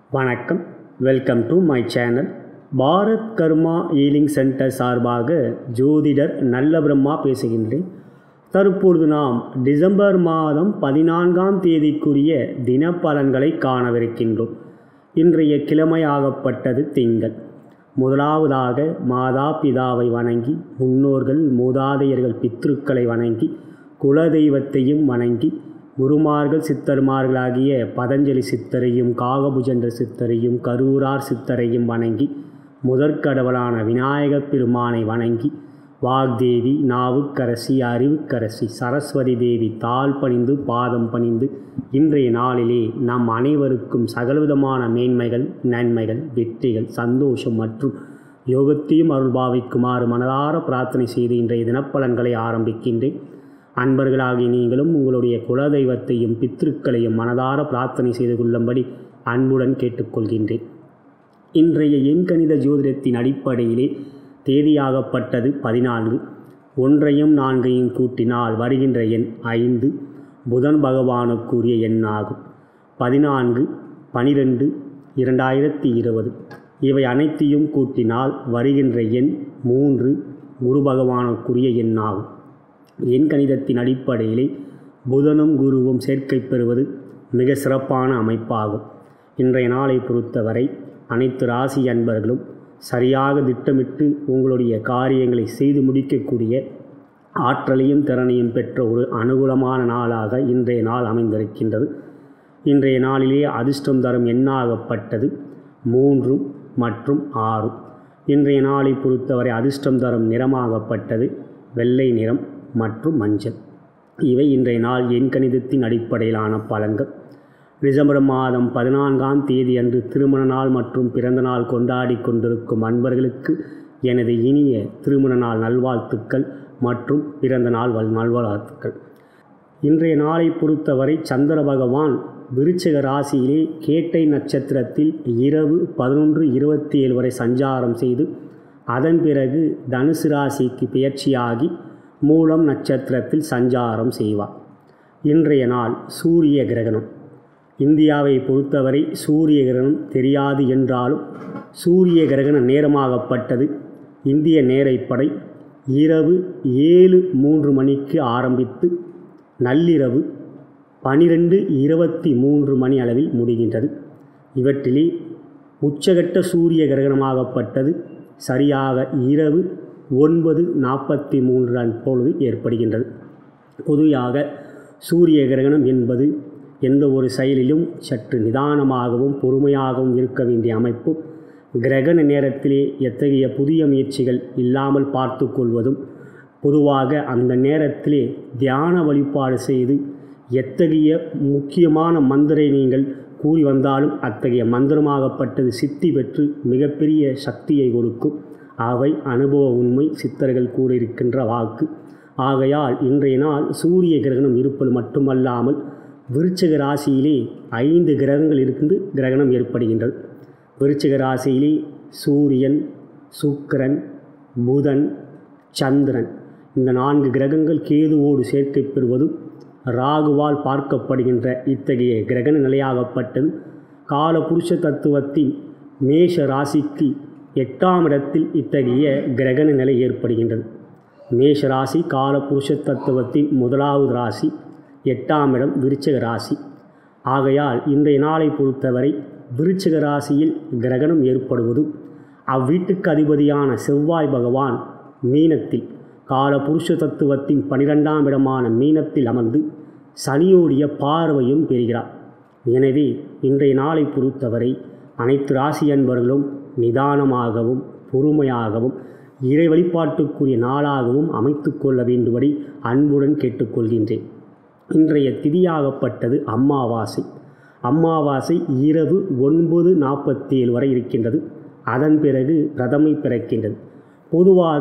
வணக்கம் welcome to my channel Bharat Karma healing centre சார்பாக ஜோதிடர் நல்ல பிரம்மா பேசுகின்றேன் தற்பொழுது நாம் டிசம்பர் மாதம் பதினான்காம் தேதிக்குரிய தினப்பலன்களை காணவிருக்கின்றோம் இன்றைய கிழமையாகப்பட்டது திங்கள் முதலாவதாக மாதா பிதாவை வணங்கி முன்னோர்கள் மூதாதையர்கள் பித்ருக்களை வணங்கி குலதெய்வத்தையும் வணங்கி குருமார்கள் சித்தர்மார்களாகிய பதஞ்சலி சித்தரையும் காகபுஜன்ற சித்தரையும் கரூரார் சித்தரையும் வணங்கி முதற்கடவுளான விநாயகப் பெருமானை வணங்கி வாக்தேவி நாவுக்கரசி அறிவுக்கரசி சரஸ்வதி தேவி தாழ் பணிந்து பாதம் பணிந்து இன்றைய நாளிலே நம் அனைவருக்கும் சகலவிதமான மேன்மைகள் நன்மைகள் வெற்றிகள் சந்தோஷம் மற்றும் யோகத்தையும் அருள்பாவிக்குமாறு மனதார பிரார்த்தனை செய்து இன்றைய தினப்பலன்களை ஆரம்பிக்கின்றேன் அன்பர்களாகிய நீங்களும் உங்களுடைய குலதெய்வத்தையும் பித்ருக்களையும் மனதார பிரார்த்தனை செய்து கொள்ளும்படி அன்புடன் கேட்டுக்கொள்கின்றேன் இன்றைய எண்கணித ஜோதிடத்தின் அடிப்படையிலே தேதியாகப்பட்டது பதினான்கு ஒன்றையும் நான்கையும் கூட்டினால் வருகின்ற எண் ஐந்து புதன் பகவானுக்குரிய எண்ணாகும் பதினான்கு பனிரெண்டு இரண்டாயிரத்தி இருபது இவை அனைத்தையும் கூட்டினால் வருகின்ற எண் மூன்று குரு பகவானுக்குரிய எண்ணாகும் எண் கணிதத்தின் அடிப்படையிலே புதனும் குருவும் சேர்க்கை பெறுவது மிக சிறப்பான அமைப்பாகும் இன்றைய நாளை பொறுத்தவரை அனைத்து ராசி அன்பர்களும் சரியாக திட்டமிட்டு உங்களுடைய காரியங்களை செய்து முடிக்கக்கூடிய ஆற்றலையும் திறனையும் பெற்ற ஒரு அனுகூலமான நாளாக இன்றைய நாள் அமைந்திருக்கின்றது இன்றைய நாளிலே அதிர்ஷ்டம் தரும் எண்ணாகப்பட்டது மூன்றும் மற்றும் ஆறும் இன்றைய நாளை பொறுத்தவரை அதிர்ஷ்டம் தரும் நிறமாகப்பட்டது வெள்ளை நிறம் மற்றும் மஞ்சள் இவை இன்றைய நாள் எண் கணிதத்தின் அடிப்படையிலான பலன்கள் டிசம்பர் மாதம் பதினான்காம் தேதி அன்று திருமண நாள் மற்றும் பிறந்த நாள் கொண்டாடி கொண்டிருக்கும் அன்பர்களுக்கு எனது இனிய திருமண நாள் நல்வாழ்த்துக்கள் மற்றும் பிறந்த நாள் வல் நல்வாழ்த்துக்கள் இன்றைய நாளை பொறுத்தவரை சந்திர பகவான் விருச்சிக ராசியிலே கேட்டை நட்சத்திரத்தில் இரவு பதினொன்று இருபத்தி ஏழு வரை சஞ்சாரம் செய்து அதன் பிறகு தனுசு ராசிக்கு பெயர்ச்சியாகி மூலம் நட்சத்திரத்தில் சஞ்சாரம் செய்வார் இன்றைய நாள் சூரிய கிரகணம் இந்தியாவை பொறுத்தவரை சூரிய கிரகணம் தெரியாது என்றாலும் சூரிய கிரகண நேரமாகப்பட்டது இந்திய நேரைப்படை இரவு ஏழு மூன்று மணிக்கு ஆரம்பித்து நள்ளிரவு பனிரெண்டு இருபத்தி மூன்று மணி அளவில் முடிகின்றது இவற்றிலே உச்சகட்ட சூரிய கிரகணமாகப்பட்டது சரியாக இரவு ஒன்பது நாற்பத்தி மூன்று அப்பொழுது ஏற்படுகின்றது பொதுவாக சூரிய கிரகணம் என்பது எந்த ஒரு செயலிலும் சற்று நிதானமாகவும் பொறுமையாகவும் இருக்க வேண்டிய அமைப்பு கிரகண நேரத்திலே எத்தகைய புதிய முயற்சிகள் இல்லாமல் பார்த்து கொள்வதும் பொதுவாக அந்த நேரத்திலே தியான வழிபாடு செய்து எத்தகைய முக்கியமான மந்திரை நீங்கள் கூறி வந்தாலும் அத்தகைய மந்திரமாகப்பட்டது சித்தி பெற்று மிகப்பெரிய சக்தியை கொடுக்கும் அவை அனுபவ உண்மை சித்தர்கள் கூறியிருக்கின்ற வாக்கு ஆகையால் இன்றைய நாள் சூரிய கிரகணம் இருப்பது மட்டுமல்லாமல் விருச்சிக ராசியிலே ஐந்து கிரகங்கள் இருந்து கிரகணம் ஏற்படுகின்றது விருச்சிக ராசியிலே சூரியன் சுக்கிரன் புதன் சந்திரன் இந்த நான்கு கிரகங்கள் கேதுவோடு சேர்க்கை பெறுவதும் ராகுவால் பார்க்கப்படுகின்ற இத்தகைய கிரகண நிலையாகப்பட்டது கால புருஷ தத்துவத்தின் மேஷ ராசிக்கு எட்டாம் இடத்தில் இத்தகைய கிரகண நிலை ஏற்படுகின்றது மேஷ ராசி கால புருஷ தத்துவத்தின் முதலாவது ராசி எட்டாம் இடம் விருச்சக ராசி ஆகையால் இன்றைய நாளை பொறுத்தவரை விருச்சிக ராசியில் கிரகணம் ஏற்படுவதும் அவ்வீட்டுக்கு அதிபதியான செவ்வாய் பகவான் மீனத்தில் கால புருஷ தத்துவத்தின் பனிரெண்டாம் இடமான மீனத்தில் அமர்ந்து சனியோடைய பார்வையும் பெறுகிறார் எனவே இன்றைய நாளை பொறுத்தவரை அனைத்து ராசி அன்பர்களும் நிதானமாகவும் பொறுமையாகவும் இறை வழிபாட்டுக்குரிய நாளாகவும் அமைத்து கொள்ள வேண்டும்படி அன்புடன் கேட்டுக்கொள்கின்றேன் இன்றைய திதியாகப்பட்டது அம்மாவாசை அம்மாவாசை இரவு ஒன்பது நாற்பத்தி ஏழு வரை இருக்கின்றது அதன் பிறகு பிரதமை பிறக்கின்றது பொதுவாக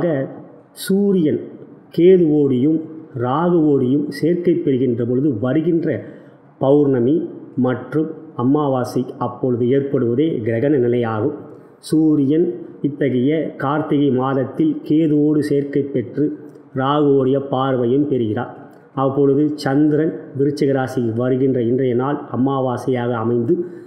சூரியன் கேதுவோடியும் ராகுவோடியும் சேர்க்கை பெறுகின்ற பொழுது வருகின்ற பௌர்ணமி மற்றும் அமாவாசை அப்பொழுது ஏற்படுவதே கிரகண நிலையாகும் சூரியன் இத்தகைய கார்த்திகை மாதத்தில் கேதுவோடு சேர்க்கை பெற்று ராகுவோடைய பார்வையும் பெறுகிறார் அப்பொழுது சந்திரன் விருச்சிக ராசியில் வருகின்ற இன்றைய நாள் அமாவாசையாக அமைந்து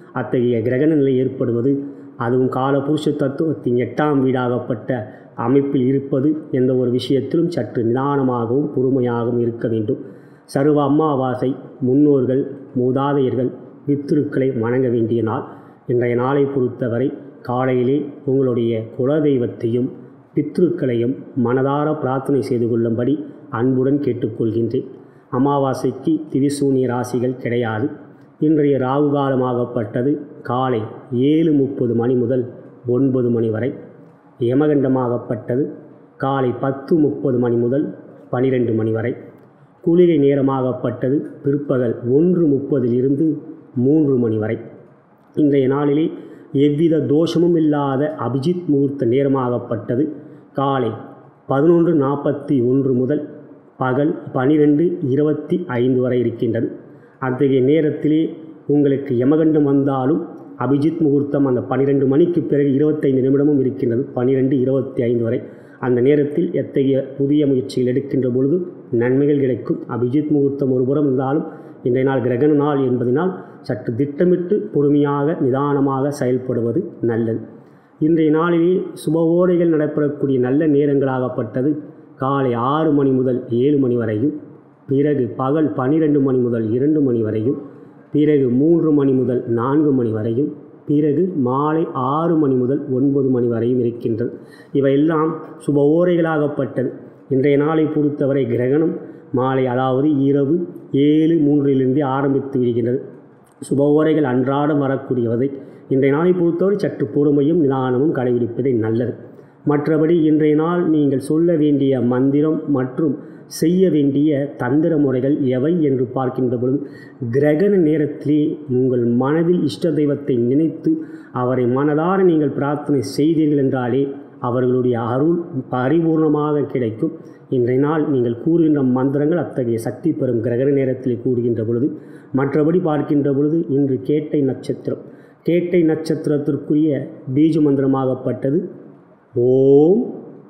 அத்தகைய கிரகண நிலை ஏற்படுவது அதுவும் காலபுருஷ தத்துவத்தின் எட்டாம் வீடாகப்பட்ட அமைப்பில் இருப்பது எந்த ஒரு விஷயத்திலும் சற்று நிதானமாகவும் பொறுமையாகவும் இருக்க வேண்டும் சர்வ அமாவாசை முன்னோர்கள் மூதாதையர்கள் பித்ருக்களை வணங்க வேண்டிய நாள் இன்றைய நாளை பொறுத்தவரை காலையிலே உங்களுடைய குலதெய்வத்தையும் பித்ருக்களையும் மனதார பிரார்த்தனை செய்து கொள்ளும்படி அன்புடன் கேட்டுக்கொள்கின்றேன் அமாவாசைக்கு திரிசூனிய ராசிகள் கிடையாது இன்றைய ராகு காலமாகப்பட்டது காலை ஏழு முப்பது மணி முதல் ஒன்பது மணி வரை யமகண்டமாகப்பட்டது காலை பத்து முப்பது மணி முதல் பனிரெண்டு மணி வரை குளிகை நேரமாகப்பட்டது பிற்பகல் ஒன்று முப்பதிலிருந்து மூன்று மணி வரை இன்றைய நாளிலே எவ்வித தோஷமும் இல்லாத அபிஜித் முகூர்த்த நேரமாகப்பட்டது காலை பதினொன்று நாற்பத்தி ஒன்று முதல் பகல் பனிரெண்டு இருபத்தி ஐந்து வரை இருக்கின்றது அத்தகைய நேரத்திலே உங்களுக்கு யமகண்டம் வந்தாலும் அபிஜித் முகூர்த்தம் அந்த பன்னிரெண்டு மணிக்கு பிறகு இருபத்தைந்து நிமிடமும் இருக்கின்றது பன்னிரெண்டு இருபத்தி ஐந்து வரை அந்த நேரத்தில் எத்தகைய புதிய முயற்சிகள் எடுக்கின்ற பொழுது நன்மைகள் கிடைக்கும் அபிஜித் முகூர்த்தம் ஒருபுறம் இருந்தாலும் இன்றைய நாள் கிரகண நாள் என்பதனால் சற்று திட்டமிட்டு பொறுமையாக நிதானமாக செயல்படுவது நல்லது இன்றைய நாளிலே சுபவோரைகள் நடைபெறக்கூடிய நல்ல நேரங்களாகப்பட்டது காலை ஆறு மணி முதல் ஏழு மணி வரையும் பிறகு பகல் பன்னிரெண்டு மணி முதல் இரண்டு மணி வரையும் பிறகு மூன்று மணி முதல் நான்கு மணி வரையும் பிறகு மாலை ஆறு மணி முதல் ஒன்பது மணி வரையும் இருக்கின்றது இவையெல்லாம் சுப ஓரைகளாகப்பட்டது இன்றைய நாளை பொறுத்தவரை கிரகணம் மாலை அதாவது இரவு ஏழு மூன்றிலிருந்தே ஆரம்பித்து விடுகின்றது சுப ஓரைகள் அன்றாடம் வரக்கூடியவதை இன்றைய நாளை பொறுத்தவரை சற்று பொறுமையும் நிதானமும் கடைபிடிப்பதே நல்லது மற்றபடி இன்றைய நாள் நீங்கள் சொல்ல வேண்டிய மந்திரம் மற்றும் செய்ய வேண்டிய தந்திர முறைகள் எவை என்று பார்க்கின்ற பொழுது கிரகண நேரத்திலே உங்கள் மனதில் இஷ்ட தெய்வத்தை நினைத்து அவரை மனதார நீங்கள் பிரார்த்தனை செய்தீர்கள் என்றாலே அவர்களுடைய அருள் பரிபூர்ணமாக கிடைக்கும் இன்றைய நாள் நீங்கள் கூறுகின்ற மந்திரங்கள் அத்தகைய சக்தி பெறும் கிரகண நேரத்தில் கூறுகின்ற பொழுது மற்றபடி பார்க்கின்ற பொழுது இன்று கேட்டை நட்சத்திரம் கேட்டை நட்சத்திரத்திற்குரிய பீஜ மந்திரமாகப்பட்டது ஓம்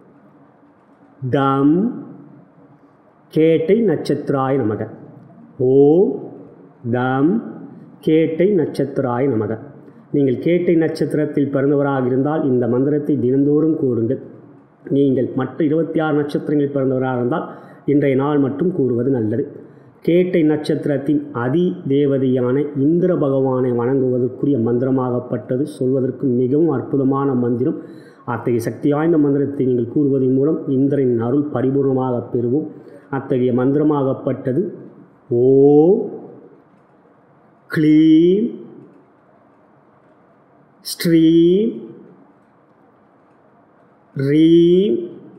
டம் கேட்டை நட்சத்திராய நமக ஓம் தம் கேட்டை நட்சத்திராய நமக நீங்கள் கேட்டை நட்சத்திரத்தில் பிறந்தவராக இருந்தால் இந்த மந்திரத்தை தினந்தோறும் கூறுங்கள் நீங்கள் மற்ற இருபத்தி ஆறு நட்சத்திரங்களில் பிறந்தவராக இருந்தால் இன்றைய நாள் மட்டும் கூறுவது நல்லது கேட்டை நட்சத்திரத்தின் அதி தேவதையான இந்திர பகவானை வணங்குவதற்குரிய மந்திரமாகப்பட்டது சொல்வதற்கு மிகவும் அற்புதமான மந்திரம் அத்தகைய சக்தி வாய்ந்த மந்திரத்தை நீங்கள் கூறுவதன் மூலம் இந்திரனின் அருள் பரிபூர்ணமாக பெறுவோம் அத்தகைய மந்திரமாகப்பட்டது ஓ க்ளீம் ஸ்ரீம் ரீம்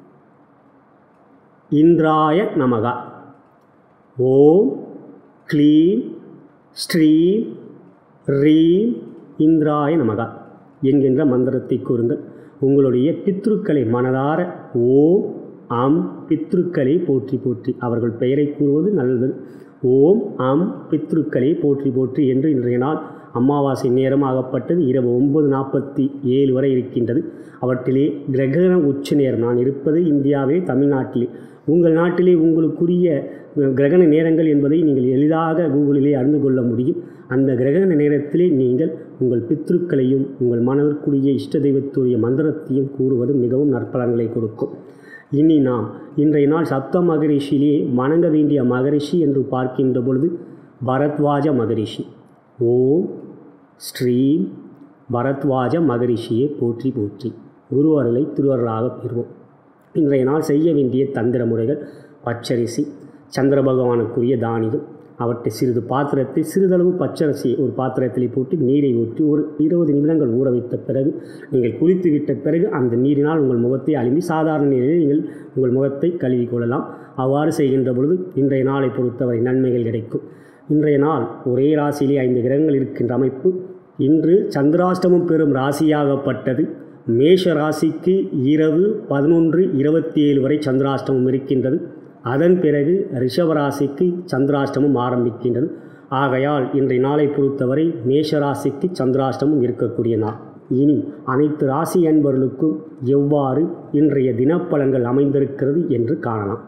இந்திராய நமகா ஓம் க்ளீம் ஸ்ரீம் ரீம் இந்திராய நமகா என்கின்ற மந்திரத்தை கூறுங்கள் உங்களுடைய பித்ருக்களை மனதார ஓம் அம் பித்ருக்களை போற்றி போற்றி அவர்கள் பெயரை கூறுவது நல்லது ஓம் அம் பித்ருக்களை போற்றி போற்றி என்று இன்றைய நாள் அமாவாசை நேரமாகப்பட்டது இரவு ஒன்பது நாற்பத்தி ஏழு வரை இருக்கின்றது அவற்றிலே கிரகண உச்ச நேரம் நான் இருப்பது இந்தியாவிலே தமிழ்நாட்டிலே உங்கள் நாட்டிலே உங்களுக்குரிய கிரகண நேரங்கள் என்பதை நீங்கள் எளிதாக கூகுளிலே அறிந்து கொள்ள முடியும் அந்த கிரகண நேரத்திலே நீங்கள் உங்கள் பித்ருக்களையும் உங்கள் மனதிற்குரிய இஷ்ட தெய்வத்துடைய மந்திரத்தையும் கூறுவது மிகவும் நற்பலன்களை கொடுக்கும் இனி நாம் இன்றைய நாள் சப்த மகரிஷியிலே வணங்க வேண்டிய மகரிஷி என்று பார்க்கின்ற பொழுது பரத்வாஜ மகரிஷி ஓம் ஸ்ரீம் பரத்வாஜ மகரிஷியை போற்றி போற்றி குரு அருளை திருவருளாக பெறுவோம் இன்றைய நாள் செய்ய வேண்டிய தந்திர முறைகள் பச்சரிசி சந்திர பகவானுக்குரிய தானியம் அவற்றை சிறிது பாத்திரத்தை சிறிதளவு பச்சரிசி ஒரு பாத்திரத்தில் போட்டு நீரை ஊற்றி ஒரு இருபது நிமிடங்கள் ஊற வைத்த பிறகு நீங்கள் குளித்து விட்ட பிறகு அந்த நீரினால் உங்கள் முகத்தை அலும்பி சாதாரண நீரில் நீங்கள் உங்கள் முகத்தை கழுவி கொள்ளலாம் அவ்வாறு செய்கின்ற பொழுது இன்றைய நாளை பொறுத்தவரை நன்மைகள் கிடைக்கும் இன்றைய நாள் ஒரே ராசியிலே ஐந்து கிரகங்கள் இருக்கின்ற அமைப்பு இன்று சந்திராஷ்டமம் பெறும் ராசியாகப்பட்டது மேஷ ராசிக்கு இரவு பதினொன்று இருபத்தி ஏழு வரை சந்திராஷ்டமம் இருக்கின்றது அதன் பிறகு ரிஷபராசிக்கு சந்திராஷ்டமம் ஆரம்பிக்கின்றது ஆகையால் இன்றைய நாளை பொறுத்தவரை மேஷ ராசிக்கு சந்திராஷ்டமம் இருக்கக்கூடிய நாள் இனி அனைத்து ராசி அன்பர்களுக்கும் எவ்வாறு இன்றைய தினப்பலன்கள் அமைந்திருக்கிறது என்று காணலாம்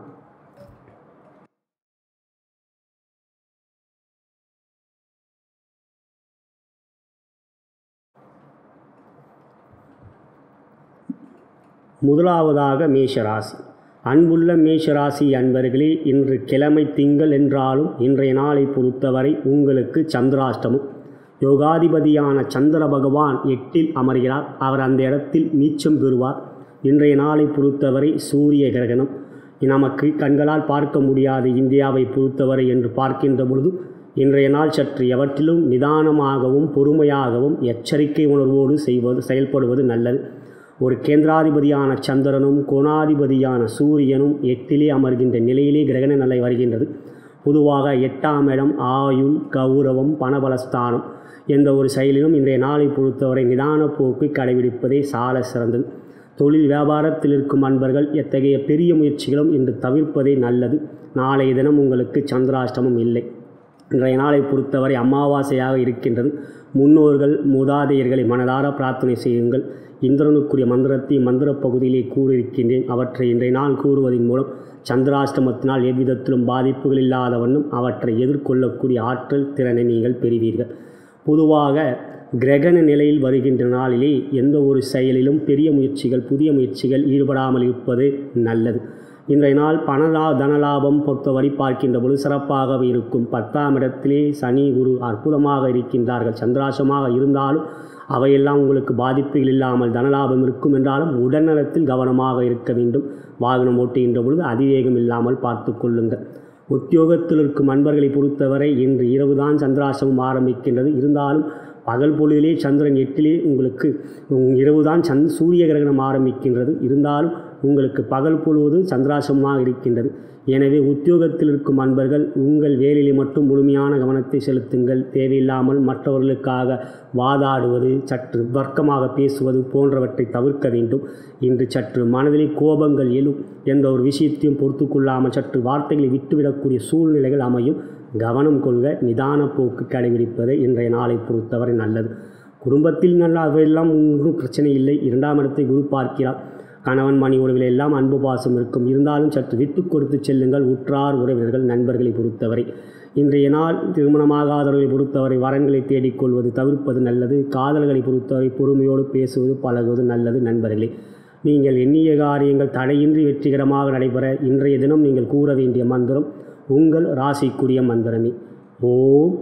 முதலாவதாக மேஷராசி அன்புள்ள மேஷராசி அன்பர்களே இன்று கிழமை திங்கள் என்றாலும் இன்றைய நாளை பொறுத்தவரை உங்களுக்கு சந்திராஷ்டமம் யோகாதிபதியான சந்திர பகவான் எட்டில் அமர்கிறார் அவர் அந்த இடத்தில் நீச்சம் பெறுவார் இன்றைய நாளை பொறுத்தவரை சூரிய கிரகணம் நமக்கு கண்களால் பார்க்க முடியாத இந்தியாவை பொறுத்தவரை என்று பார்க்கின்ற பொழுது இன்றைய நாள் சற்று எவற்றிலும் நிதானமாகவும் பொறுமையாகவும் எச்சரிக்கை உணர்வோடு செய்வது செயல்படுவது நல்லது ஒரு கேந்திராதிபதியான சந்திரனும் கோணாதிபதியான சூரியனும் எட்டிலே அமர்கின்ற நிலையிலே கிரகண நிலை வருகின்றது பொதுவாக எட்டாம் இடம் ஆயுள் கௌரவம் பணபலஸ்தானம் எந்த ஒரு செயலிலும் இன்றைய நாளை பொறுத்தவரை நிதான போக்கு கடைபிடிப்பதே சால சிறந்தது தொழில் வியாபாரத்தில் இருக்கும் அன்பர்கள் எத்தகைய பெரிய முயற்சிகளும் இன்று தவிர்ப்பதே நல்லது நாளைய தினம் உங்களுக்கு சந்திராஷ்டமம் இல்லை இன்றைய நாளை பொறுத்தவரை அமாவாசையாக இருக்கின்றது முன்னோர்கள் மூதாதையர்களை மனதார பிரார்த்தனை செய்யுங்கள் இந்திரனுக்குரிய மந்திரத்தை மந்திர பகுதியிலே கூறியிருக்கின்றேன் அவற்றை இன்றைய நாள் கூறுவதன் மூலம் சந்திராஷ்டமத்தினால் எவ்விதத்திலும் பாதிப்புகள் இல்லாத வண்ணம் அவற்றை எதிர்கொள்ளக்கூடிய ஆற்றல் திறனை நீங்கள் பெறுவீர்கள் பொதுவாக கிரகண நிலையில் வருகின்ற நாளிலே எந்த ஒரு செயலிலும் பெரிய முயற்சிகள் புதிய முயற்சிகள் ஈடுபடாமல் இருப்பது நல்லது இன்றைய நாள் பணலா தனலாபம் பொறுத்தவரை பார்க்கின்ற பொழுது சிறப்பாகவே இருக்கும் பத்தாம் இடத்திலே சனி குரு அற்புதமாக இருக்கின்றார்கள் சந்திராசமாக இருந்தாலும் அவையெல்லாம் உங்களுக்கு பாதிப்புகள் இல்லாமல் தனலாபம் இருக்கும் என்றாலும் உடல்நலத்தில் கவனமாக இருக்க வேண்டும் வாகனம் ஓட்டுகின்ற பொழுது அதிவேகம் இல்லாமல் பார்த்து கொள்ளுங்கள் உத்தியோகத்தில் இருக்கும் அன்பர்களை பொறுத்தவரை இன்று இரவுதான் சந்திராசிரமம் ஆரம்பிக்கின்றது இருந்தாலும் பகல் பொழுதிலே சந்திரன் எட்டிலே உங்களுக்கு இரவுதான் சந் சூரிய கிரகணம் ஆரம்பிக்கின்றது இருந்தாலும் உங்களுக்கு பகல் பொழுது சந்திராசிரமமாக இருக்கின்றது எனவே உத்தியோகத்தில் இருக்கும் அன்பர்கள் உங்கள் வேலையில் மட்டும் முழுமையான கவனத்தை செலுத்துங்கள் தேவையில்லாமல் மற்றவர்களுக்காக வாதாடுவது சற்று வர்க்கமாக பேசுவது போன்றவற்றை தவிர்க்க வேண்டும் இன்று சற்று மனதிலே கோபங்கள் எழும் எந்த ஒரு விஷயத்தையும் பொறுத்து கொள்ளாமல் சற்று வார்த்தைகளை விட்டுவிடக்கூடிய சூழ்நிலைகள் அமையும் கவனம் கொள்க நிதான போக்கு கடைபிடிப்பது இன்றைய நாளை பொறுத்தவரை நல்லது குடும்பத்தில் நல்ல அவையெல்லாம் ஒன்றும் பிரச்சனை இல்லை இரண்டாம் இடத்தை குரு பார்க்கிறார் கணவன் மணி உறவில் எல்லாம் அன்பு பாசம் இருக்கும் இருந்தாலும் சற்று விட்டு கொடுத்து செல்லுங்கள் உற்றார் உறவினர்கள் நண்பர்களை பொறுத்தவரை இன்றைய நாள் திருமணமாகாதவர்களை பொறுத்தவரை வரன்களை தேடிக்கொள்வது தவிர்ப்பது நல்லது காதல்களை பொறுத்தவரை பொறுமையோடு பேசுவது பழகுவது நல்லது நண்பர்களே நீங்கள் எண்ணிய காரியங்கள் தடையின்றி வெற்றிகரமாக நடைபெற இன்றைய தினம் நீங்கள் கூற வேண்டிய மந்திரம் உங்கள் ராசிக்குரிய மந்திரமே ஓம்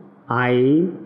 ஐ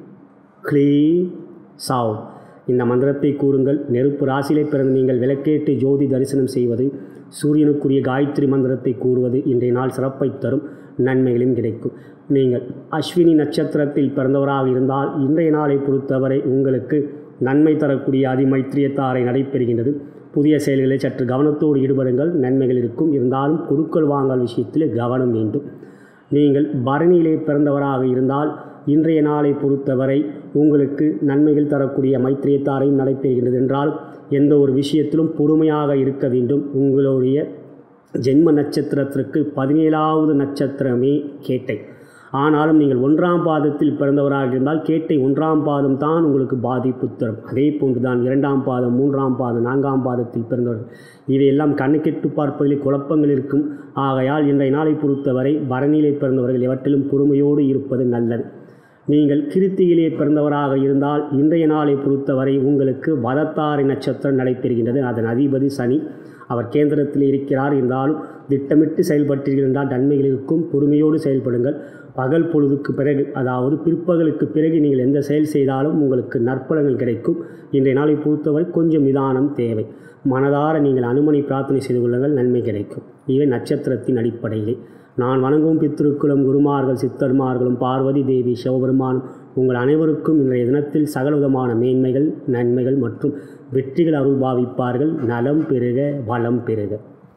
க்ளீ சாவ் இந்த மந்திரத்தை கூறுங்கள் நெருப்பு ராசியிலே பிறந்து நீங்கள் விளக்கேட்டு ஜோதி தரிசனம் செய்வது சூரியனுக்குரிய காயத்ரி மந்திரத்தை கூறுவது இன்றைய நாள் சிறப்பை தரும் நன்மைகளும் கிடைக்கும் நீங்கள் அஸ்வினி நட்சத்திரத்தில் பிறந்தவராக இருந்தால் இன்றைய நாளை பொறுத்தவரை உங்களுக்கு நன்மை தரக்கூடிய அதிமைத்திரியத்தாரை நடைபெறுகின்றது புதிய செயல்களில் சற்று கவனத்தோடு ஈடுபடுங்கள் நன்மைகள் இருக்கும் இருந்தாலும் கொடுக்கல் வாங்கல் விஷயத்தில் கவனம் வேண்டும் நீங்கள் பரணியிலே பிறந்தவராக இருந்தால் இன்றைய நாளை பொறுத்தவரை உங்களுக்கு நன்மைகள் தரக்கூடிய மைத்திரியத்தாரையும் நடைபெறுகின்றது என்றால் எந்த ஒரு விஷயத்திலும் பொறுமையாக இருக்க வேண்டும் உங்களுடைய ஜென்ம நட்சத்திரத்திற்கு பதினேழாவது நட்சத்திரமே கேட்டை ஆனாலும் நீங்கள் ஒன்றாம் பாதத்தில் பிறந்தவராக இருந்தால் கேட்டை ஒன்றாம் பாதம் தான் உங்களுக்கு பாதிப்பு தரும் அதே போன்று தான் இரண்டாம் பாதம் மூன்றாம் பாதம் நான்காம் பாதத்தில் பிறந்தவர்கள் இவையெல்லாம் கண்ணுக்கெட்டு பார்ப்பதில் குழப்பங்கள் இருக்கும் ஆகையால் இன்றைய நாளை பொறுத்தவரை பரணியிலே பிறந்தவர்கள் எவற்றிலும் பொறுமையோடு இருப்பது நல்லது நீங்கள் கிருத்தியிலே பிறந்தவராக இருந்தால் இன்றைய நாளை பொறுத்தவரை உங்களுக்கு வதத்தாரை நட்சத்திரம் நடைபெறுகின்றது அதன் அதிபதி சனி அவர் கேந்திரத்தில் இருக்கிறார் இருந்தாலும் திட்டமிட்டு செயல்பட்டீர்கள் என்றால் நன்மைகள் இருக்கும் பொறுமையோடு செயல்படுங்கள் பகல் பொழுதுக்கு பிறகு அதாவது பிற்பகலுக்கு பிறகு நீங்கள் எந்த செயல் செய்தாலும் உங்களுக்கு நற்பலங்கள் கிடைக்கும் இன்றைய நாளை பொறுத்தவரை கொஞ்சம் நிதானம் தேவை மனதார நீங்கள் அனுமனை பிரார்த்தனை செய்து கொள்ளுங்கள் நன்மை கிடைக்கும் இவை நட்சத்திரத்தின் அடிப்படையிலே நான் வணங்கும் பித்திருக்களும் குருமார்கள் சித்தர்மார்களும் பார்வதி தேவி சிவபெருமானும் உங்கள் அனைவருக்கும் இன்றைய தினத்தில் சகலவிதமான மேன்மைகள் நன்மைகள் மற்றும் வெற்றிகள் அருள் பாவிப்பார்கள் நலம் பெருக வளம் பெருக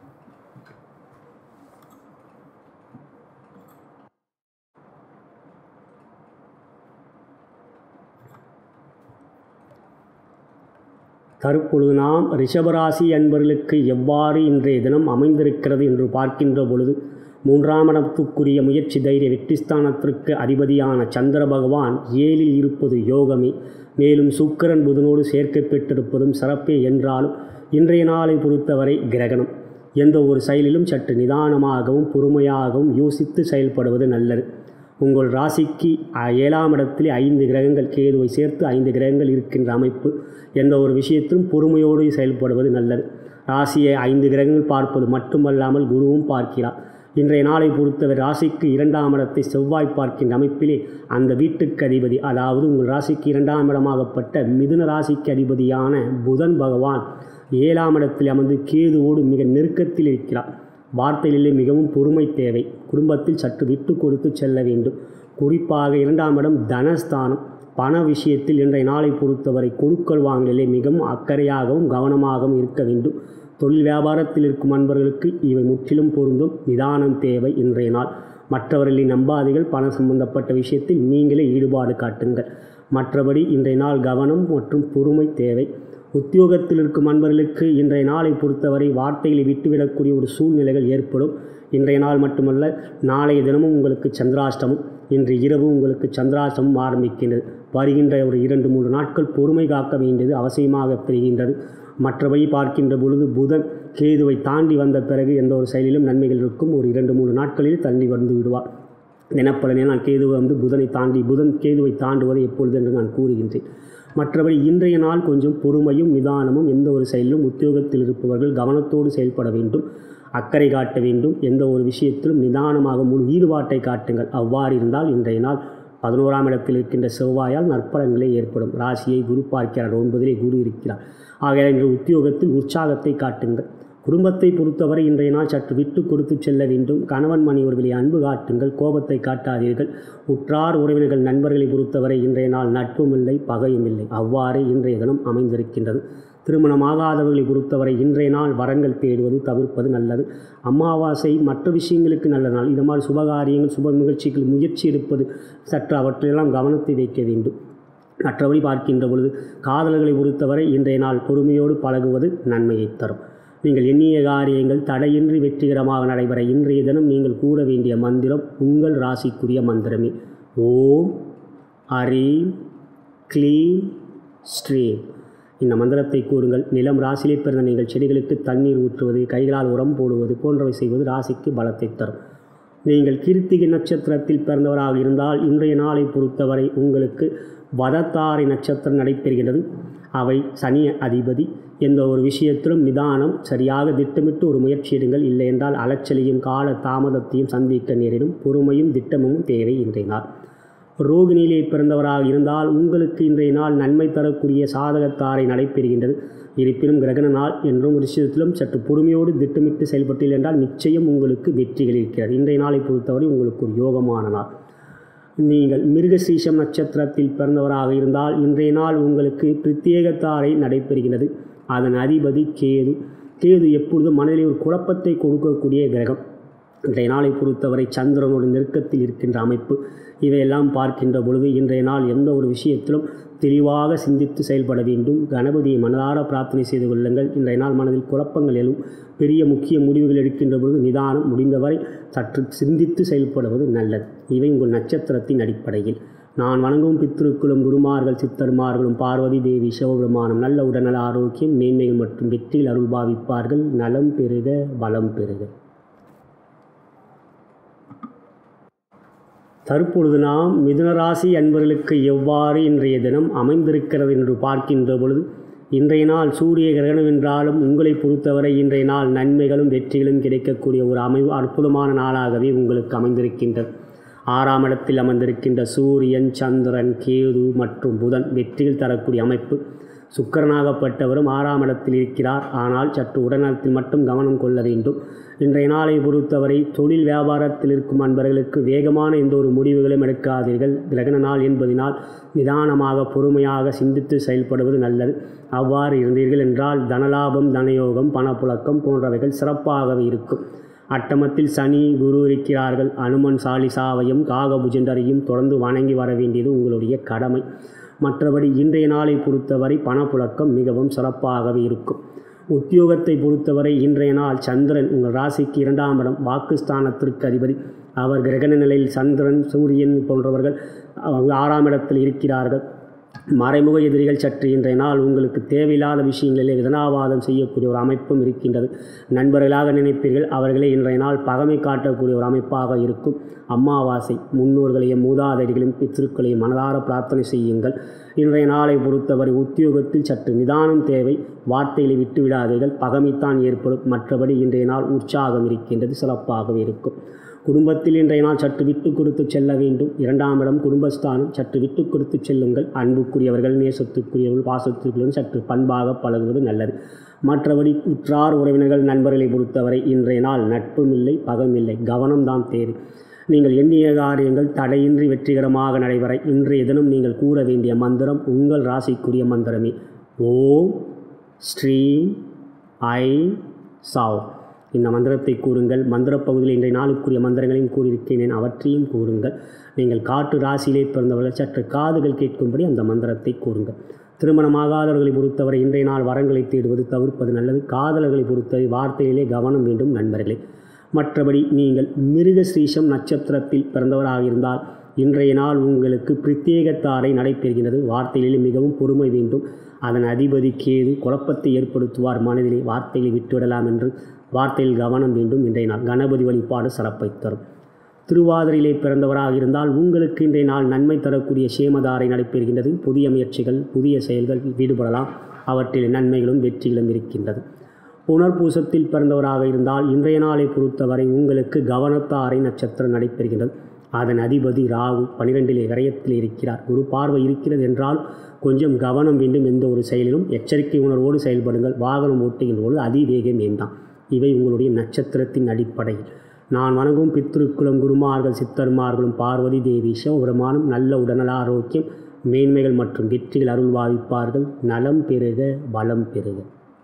தற்பொழுது நாம் ரிஷபராசி அன்பர்களுக்கு எவ்வாறு இன்றைய தினம் அமைந்திருக்கிறது என்று பார்க்கின்ற பொழுது மூன்றாம் இடத்துக்குரிய முயற்சி தைரிய வெற்றிஸ்தானத்திற்கு அதிபதியான சந்திர பகவான் ஏழில் இருப்பது யோகமே மேலும் சுக்கிரன் புதனோடு சேர்க்கை பெற்றிருப்பதும் சிறப்பே என்றாலும் இன்றைய நாளை பொறுத்தவரை கிரகணம் எந்த ஒரு செயலிலும் சற்று நிதானமாகவும் பொறுமையாகவும் யோசித்து செயல்படுவது நல்லது உங்கள் ராசிக்கு அ- ஏழாம் இடத்திலே ஐந்து கிரகங்கள் கேதுவை சேர்த்து ஐந்து கிரகங்கள் இருக்கின்ற அமைப்பு எந்த ஒரு விஷயத்திலும் பொறுமையோடு செயல்படுவது நல்லது ராசியை ஐந்து கிரகங்கள் பார்ப்பது மட்டுமல்லாமல் குருவும் பார்க்கிறார் இன்றைய நாளை பொறுத்தவரை ராசிக்கு இரண்டாம் இடத்தை செவ்வாய் பார்க்கின்ற அமைப்பிலே அந்த வீட்டுக்கு அதிபதி அதாவது உங்கள் ராசிக்கு இரண்டாம் இடமாகப்பட்ட மிதுன ராசிக்கு அதிபதியான புதன் பகவான் ஏழாம் இடத்தில் அமர்ந்து கேதுவோடு மிக நெருக்கத்தில் இருக்கிறார் வார்த்தைகளிலே மிகவும் பொறுமை தேவை குடும்பத்தில் சற்று விட்டு கொடுத்து செல்ல வேண்டும் குறிப்பாக இரண்டாம் இடம் தனஸ்தானம் பண விஷயத்தில் இன்றைய நாளை பொறுத்தவரை கொடுக்கல் வாங்கலிலே மிகவும் அக்கறையாகவும் கவனமாகவும் இருக்க வேண்டும் தொழில் வியாபாரத்தில் இருக்கும் அன்பர்களுக்கு இவை முற்றிலும் பொருந்தும் நிதானம் தேவை இன்றைய நாள் மற்றவர்களை நம்பாதீர்கள் பணம் சம்பந்தப்பட்ட விஷயத்தில் நீங்களே ஈடுபாடு காட்டுங்கள் மற்றபடி இன்றைய நாள் கவனம் மற்றும் பொறுமை தேவை உத்தியோகத்தில் இருக்கும் அன்பர்களுக்கு இன்றைய நாளை பொறுத்தவரை வார்த்தைகளை விட்டுவிடக்கூடிய ஒரு சூழ்நிலைகள் ஏற்படும் இன்றைய நாள் மட்டுமல்ல நாளைய தினமும் உங்களுக்கு சந்திராஷ்டமம் இன்று இரவு உங்களுக்கு சந்திராஷ்டமம் ஆரம்பிக்கின்றது வருகின்ற ஒரு இரண்டு மூன்று நாட்கள் பொறுமை காக்க வேண்டியது அவசியமாக பெறுகின்றது மற்றபடி பார்க்கின்ற பொழுது புதன் கேதுவை தாண்டி வந்த பிறகு எந்த ஒரு செயலிலும் நன்மைகள் இருக்கும் ஒரு இரண்டு மூன்று நாட்களில் தள்ளி வந்து விடுவார் தினப்பலனே நான் கேதுவை வந்து புதனை தாண்டி புதன் கேதுவை தாண்டுவது எப்பொழுது என்று நான் கூறுகின்றேன் மற்றபடி இன்றைய நாள் கொஞ்சம் பொறுமையும் நிதானமும் எந்த ஒரு செயலிலும் உத்தியோகத்தில் இருப்பவர்கள் கவனத்தோடு செயல்பட வேண்டும் அக்கறை காட்ட வேண்டும் எந்த ஒரு விஷயத்திலும் நிதானமாக முழு ஈடுபாட்டை காட்டுங்கள் அவ்வாறு இருந்தால் இன்றைய நாள் பதினோராம் இடத்தில் இருக்கின்ற செவ்வாயால் நற்பலன்களே ஏற்படும் ராசியை குரு பார்க்கிறார் ஒன்பதிலே குரு இருக்கிறார் ஆகையால் இன்று உத்தியோகத்தில் உற்சாகத்தை காட்டுங்கள் குடும்பத்தை பொறுத்தவரை இன்றைய நாள் சற்று விட்டு கொடுத்து செல்ல வேண்டும் கணவன் மனைவர்களை அன்பு காட்டுங்கள் கோபத்தை காட்டாதீர்கள் உற்றார் உறவினர்கள் நண்பர்களை பொறுத்தவரை இன்றைய நாள் நட்பும் இல்லை பகையும் இல்லை அவ்வாறு இன்றைய தினம் அமைந்திருக்கின்றது திருமணமாகாதவர்களை பொறுத்தவரை இன்றைய நாள் வரங்கள் தேடுவது தவிர்ப்பது நல்லது அமாவாசை மற்ற விஷயங்களுக்கு நல்ல நாள் இது மாதிரி சுபகாரியங்கள் சுப நிகழ்ச்சிகள் முயற்சி எடுப்பது சற்று அவற்றையெல்லாம் கவனத்தை வைக்க வேண்டும் மற்றபடி பார்க்கின்ற பொழுது காதலர்களை பொறுத்தவரை இன்றைய நாள் பொறுமையோடு பழகுவது நன்மையை தரும் நீங்கள் எண்ணிய காரியங்கள் தடையின்றி வெற்றிகரமாக நடைபெற இன்றைய தினம் நீங்கள் கூற வேண்டிய மந்திரம் உங்கள் ராசிக்குரிய மந்திரமே ஓம் ஹரீம் க்ளீம் ஸ்ரீம் இந்த மந்திரத்தை கூறுங்கள் நிலம் ராசியிலே பிறந்த நீங்கள் செடிகளுக்கு தண்ணீர் ஊற்றுவது கைகளால் உரம் போடுவது போன்றவை செய்வது ராசிக்கு பலத்தை தரும் நீங்கள் கிருத்திகை நட்சத்திரத்தில் பிறந்தவராக இருந்தால் இன்றைய நாளை பொறுத்தவரை உங்களுக்கு வதத்தாரை நட்சத்திரம் நடைபெறுகிறது அவை சனி அதிபதி எந்த ஒரு விஷயத்திலும் நிதானம் சரியாக திட்டமிட்டு ஒரு முயற்சி எடுங்கள் இல்லை என்றால் அலைச்சலையும் கால தாமதத்தையும் சந்திக்க நேரிடும் பொறுமையும் திட்டமும் தேவை இன்றைய நாள் ரோகிணியிலே பிறந்தவராக இருந்தால் உங்களுக்கு இன்றைய நாள் நன்மை தரக்கூடிய சாதகத்தாரை நடைபெறுகின்றது இருப்பினும் கிரகண நாள் என்றும் ஒரு விஷயத்திலும் சற்று பொறுமையோடு திட்டமிட்டு செயல்பட்டீர்கள் என்றால் நிச்சயம் உங்களுக்கு வெற்றிகள் இருக்கிறது இன்றைய நாளை பொறுத்தவரை உங்களுக்கு ஒரு யோகமான நாள் நீங்கள் மிருகசீஷம் நட்சத்திரத்தில் பிறந்தவராக இருந்தால் இன்றைய நாள் உங்களுக்கு பிரத்யேகத்தாரை நடைபெறுகிறது அதன் அதிபதி கேது கேது எப்பொழுதும் மனதில் ஒரு குழப்பத்தை கொடுக்கக்கூடிய கிரகம் இன்றைய நாளை பொறுத்தவரை சந்திரனோட நெருக்கத்தில் இருக்கின்ற அமைப்பு இவையெல்லாம் பார்க்கின்ற பொழுது இன்றைய நாள் எந்த ஒரு விஷயத்திலும் தெளிவாக சிந்தித்து செயல்பட வேண்டும் கணபதியை மனதார பிரார்த்தனை செய்து கொள்ளுங்கள் இன்றைய நாள் மனதில் குழப்பங்கள் எழும் பெரிய முக்கிய முடிவுகள் எடுக்கின்ற பொழுது நிதானம் முடிந்தவரை சற்று சிந்தித்து செயல்படுவது நல்லது இவை உங்கள் நட்சத்திரத்தின் அடிப்படையில் நான் வணங்கும் பித்திருக்களும் குருமார்கள் சித்தர்மார்களும் பார்வதி தேவி சிவபெருமானம் நல்ல உடல்நல ஆரோக்கியம் மேன்மைகள் மற்றும் வெற்றியில் அருள் பாவிப்பார்கள் நலம் பெறுக வளம் பெறுக தற்பொழுது நாம் மிதுனராசி அன்பர்களுக்கு எவ்வாறு இன்றைய தினம் அமைந்திருக்கிறது என்று பார்க்கின்ற பொழுது இன்றைய நாள் சூரிய கிரகணம் என்றாலும் உங்களை பொறுத்தவரை இன்றைய நாள் நன்மைகளும் வெற்றிகளும் கிடைக்கக்கூடிய ஒரு அமை அற்புதமான நாளாகவே உங்களுக்கு அமைந்திருக்கின்றது ஆறாம் இடத்தில் அமர்ந்திருக்கின்ற சூரியன் சந்திரன் கேது மற்றும் புதன் வெற்றிகள் தரக்கூடிய அமைப்பு சுக்கரனாகப்பட்டவரும் ஆறாம் இடத்தில் இருக்கிறார் ஆனால் சற்று உடல்நலத்தில் மட்டும் கவனம் கொள்ள வேண்டும் இன்றைய நாளை பொறுத்தவரை தொழில் வியாபாரத்தில் இருக்கும் அன்பர்களுக்கு வேகமான எந்த ஒரு முடிவுகளும் எடுக்காதீர்கள் கிரகண நாள் என்பதினால் நிதானமாக பொறுமையாக சிந்தித்து செயல்படுவது நல்லது அவ்வாறு இருந்தீர்கள் என்றால் தனலாபம் தனயோகம் பணப்புழக்கம் போன்றவைகள் சிறப்பாகவே இருக்கும் அட்டமத்தில் சனி குரு இருக்கிறார்கள் அனுமன் சாலிசாவையும் காகபுஜண்டரையும் தொடர்ந்து வணங்கி வர வேண்டியது உங்களுடைய கடமை மற்றபடி இன்றைய நாளை பொறுத்தவரை பணப்புழக்கம் மிகவும் சிறப்பாகவே இருக்கும் உத்தியோகத்தை பொறுத்தவரை இன்றைய நாள் சந்திரன் உங்கள் ராசிக்கு இரண்டாம் இடம் வாக்குஸ்தானத்திற்கு அதிபதி அவர் கிரகண நிலையில் சந்திரன் சூரியன் போன்றவர்கள் அவங்க ஆறாம் இடத்தில் இருக்கிறார்கள் மறைமுக எதிரிகள் சற்று இன்றைய நாள் உங்களுக்கு தேவையில்லாத விஷயங்களிலே விதனாவாதம் செய்யக்கூடிய ஒரு அமைப்பும் இருக்கின்றது நண்பர்களாக நினைப்பீர்கள் அவர்களே இன்றைய நாள் பகமை காட்டக்கூடிய ஒரு அமைப்பாக இருக்கும் அமாவாசை முன்னோர்களையும் மூதாதைகளையும் பித்திருக்களையும் மனதார பிரார்த்தனை செய்யுங்கள் இன்றைய நாளை பொறுத்தவரை உத்தியோகத்தில் சற்று நிதானம் தேவை வார்த்தைகளை விட்டு விடாதீர்கள் பகமைத்தான் ஏற்படும் மற்றபடி இன்றைய நாள் உற்சாகம் இருக்கின்றது சிறப்பாகவே இருக்கும் குடும்பத்தில் இன்றைய நாள் சற்று விட்டு கொடுத்து செல்ல வேண்டும் இரண்டாம் இடம் குடும்பஸ்தானம் சற்று விட்டு கொடுத்து செல்லுங்கள் அன்புக்குரியவர்கள் நேசத்துக்குரியவர்கள் பாசத்துக்குரியவர்கள் சற்று பண்பாக பழகுவது நல்லது மற்றபடி உற்றார் உறவினர்கள் நண்பர்களை பொறுத்தவரை இன்றைய நாள் நட்பும் இல்லை பகமில்லை கவனம்தான் தேவை நீங்கள் எண்ணிய காரியங்கள் தடையின்றி வெற்றிகரமாக நடைபெற இன்றைய தினம் நீங்கள் கூற வேண்டிய மந்திரம் உங்கள் ராசிக்குரிய மந்திரமே ஓம் ஸ்ரீ ஐ சாவ் இந்த மந்திரத்தை கூறுங்கள் மந்திர பகுதியில் இன்றைய நாளுக்குரிய மந்திரங்களையும் கூறியிருக்கிறேன் அவற்றையும் கூறுங்கள் நீங்கள் காட்டு ராசியிலே பிறந்தவர்கள் சற்று காதுகள் கேட்கும்படி அந்த மந்திரத்தை கூறுங்கள் திருமணமாகாதவர்களை பொறுத்தவரை இன்றைய நாள் வரங்களை தேடுவது தவிர்ப்பது நல்லது காதலர்களை பொறுத்தவரை வார்த்தையிலே கவனம் வேண்டும் நண்பர்களே மற்றபடி நீங்கள் மிருக ஸ்ரீஷம் நட்சத்திரத்தில் பிறந்தவராக இருந்தால் இன்றைய நாள் உங்களுக்கு பிரத்யேகத்தாரை நடைபெறுகிறது வார்த்தைகளில் மிகவும் பொறுமை வேண்டும் அதன் அதிபதி கேது குழப்பத்தை ஏற்படுத்துவார் மனதிலே வார்த்தைகளை விட்டுவிடலாம் என்று வார்த்தையில் கவனம் வேண்டும் இன்றைய நாள் கணபதி வழிபாடு சிறப்பை தரும் திருவாதிரையிலே பிறந்தவராக இருந்தால் உங்களுக்கு இன்றைய நாள் நன்மை தரக்கூடிய சேமதாரை நடைபெறுகின்றது புதிய முயற்சிகள் புதிய செயல்கள் ஈடுபடலாம் அவற்றில் நன்மைகளும் வெற்றிகளும் இருக்கின்றது புனர்பூசத்தில் பிறந்தவராக இருந்தால் இன்றைய நாளை பொறுத்தவரை உங்களுக்கு கவனத்தாரை நட்சத்திரம் நடைபெறுகின்றது அதன் அதிபதி ராகு பனிரெண்டிலே விரயத்தில் இருக்கிறார் குரு பார்வை இருக்கிறது என்றால் கொஞ்சம் கவனம் வேண்டும் எந்த ஒரு செயலிலும் எச்சரிக்கை உணர்வோடு செயல்படுங்கள் வாகனம் ஓட்டுகின்ற போது அதிவேகம் வேண்டாம் இவை உங்களுடைய நட்சத்திரத்தின் அடிப்படையில் நான் வணங்கும் பித்ருக்குலம் குருமார்கள் சித்தர்மார்களும் பார்வதி தேவி சிவபெருமானும் நல்ல உடல்நல ஆரோக்கியம் மேன்மைகள் மற்றும் வெற்றிகள் அருள் பாவிப்பார்கள் நலம் பெருக பலம் பெருக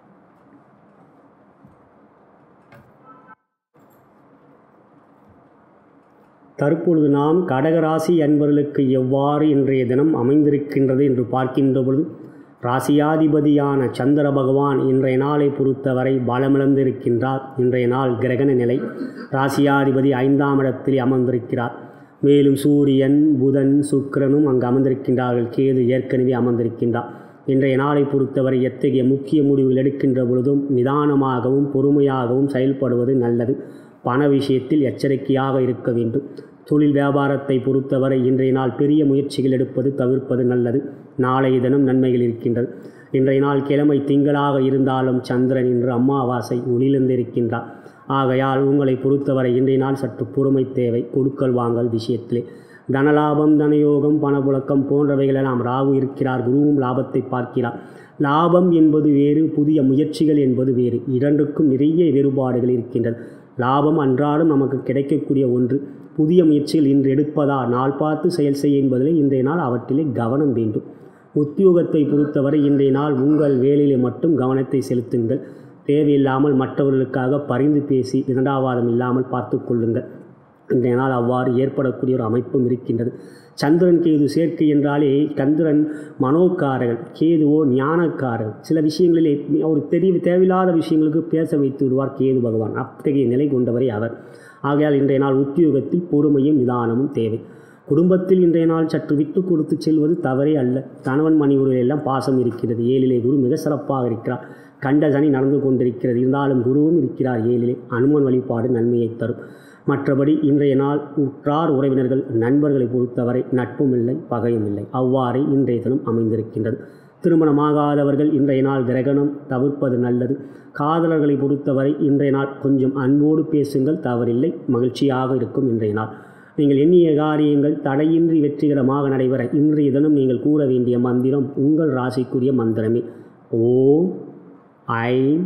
தற்பொழுது நாம் கடகராசி அன்பர்களுக்கு எவ்வாறு இன்றைய தினம் அமைந்திருக்கின்றது என்று பார்க்கின்ற பொழுது ராசியாதிபதியான சந்திர பகவான் இன்றைய நாளை பொறுத்தவரை பலமிழந்திருக்கின்றார் இன்றைய நாள் கிரகண நிலை ராசியாதிபதி ஐந்தாம் இடத்தில் அமர்ந்திருக்கிறார் மேலும் சூரியன் புதன் சுக்கிரனும் அங்கு அமர்ந்திருக்கின்றார்கள் கேது ஏற்கனவே அமர்ந்திருக்கின்றார் இன்றைய நாளை பொறுத்தவரை எத்தகைய முக்கிய முடிவுகள் எடுக்கின்ற பொழுதும் நிதானமாகவும் பொறுமையாகவும் செயல்படுவது நல்லது பண விஷயத்தில் எச்சரிக்கையாக இருக்க வேண்டும் தொழில் வியாபாரத்தை பொறுத்தவரை இன்றைய நாள் பெரிய முயற்சிகள் எடுப்பது தவிர்ப்பது நல்லது நாளைய தினம் நன்மைகள் இருக்கின்றது இன்றைய நாள் கிழமை திங்களாக இருந்தாலும் சந்திரன் இன்று அமாவாசை ஒளியிலிருந்திருக்கின்றார் ஆகையால் உங்களை பொறுத்தவரை இன்றைய நாள் சற்று பொறுமை தேவை கொடுக்கல் வாங்கல் விஷயத்திலே தனலாபம் தனயோகம் பணப்புழக்கம் போன்றவைகளெல்லாம் ராகு இருக்கிறார் குருவும் லாபத்தை பார்க்கிறார் லாபம் என்பது வேறு புதிய முயற்சிகள் என்பது வேறு இரண்டுக்கும் நிறைய வேறுபாடுகள் இருக்கின்றது லாபம் அன்றாடம் நமக்கு கிடைக்கக்கூடிய ஒன்று புதிய முயற்சிகள் இன்று எடுப்பதா நாள் பார்த்து செயல் செய்ய என்பதிலே இன்றைய நாள் அவற்றிலே கவனம் வேண்டும் உத்தியோகத்தை பொறுத்தவரை இன்றைய நாள் உங்கள் வேலையிலே மட்டும் கவனத்தை செலுத்துங்கள் தேவையில்லாமல் மற்றவர்களுக்காக பரிந்து பேசி இரண்டாவாதம் இல்லாமல் பார்த்து கொள்ளுங்கள் இன்றைய நாள் அவ்வாறு ஏற்படக்கூடிய ஒரு அமைப்பும் இருக்கின்றது சந்திரன் கேது சேர்க்கை என்றாலே சந்திரன் மனோக்காரகன் கேதுவோ ஞானக்காரகன் சில விஷயங்களிலே ஒரு தெரிய தேவையில்லாத விஷயங்களுக்கு பேச வைத்து விடுவார் கேது பகவான் அத்தகைய நிலை கொண்டவரை அவர் ஆகையால் இன்றைய நாள் உத்தியோகத்தில் பொறுமையும் நிதானமும் தேவை குடும்பத்தில் இன்றைய நாள் சற்று விட்டு கொடுத்து செல்வது தவறே அல்ல கணவன் மனைவிகளில் எல்லாம் பாசம் இருக்கிறது ஏழிலே குரு மிக சிறப்பாக இருக்கிறார் கண்ட சனி நடந்து கொண்டிருக்கிறது இருந்தாலும் குருவும் இருக்கிறார் ஏழிலே அனுமன் வழிபாடு நன்மையை தரும் மற்றபடி இன்றைய நாள் உற்றார் உறவினர்கள் நண்பர்களை பொறுத்தவரை நட்பும் இல்லை பகையும் இல்லை அவ்வாறே இன்றைய தினம் அமைந்திருக்கின்றது திருமணமாகாதவர்கள் இன்றைய நாள் கிரகணம் தவிர்ப்பது நல்லது காதலர்களை பொறுத்தவரை இன்றைய நாள் கொஞ்சம் அன்போடு பேசுங்கள் தவறில்லை மகிழ்ச்சியாக இருக்கும் இன்றைய நாள் நீங்கள் எண்ணிய காரியங்கள் தடையின்றி வெற்றிகரமாக நடைபெற இன்றைய தினம் நீங்கள் கூற வேண்டிய மந்திரம் உங்கள் ராசிக்குரிய மந்திரமே ஓம் ஐம்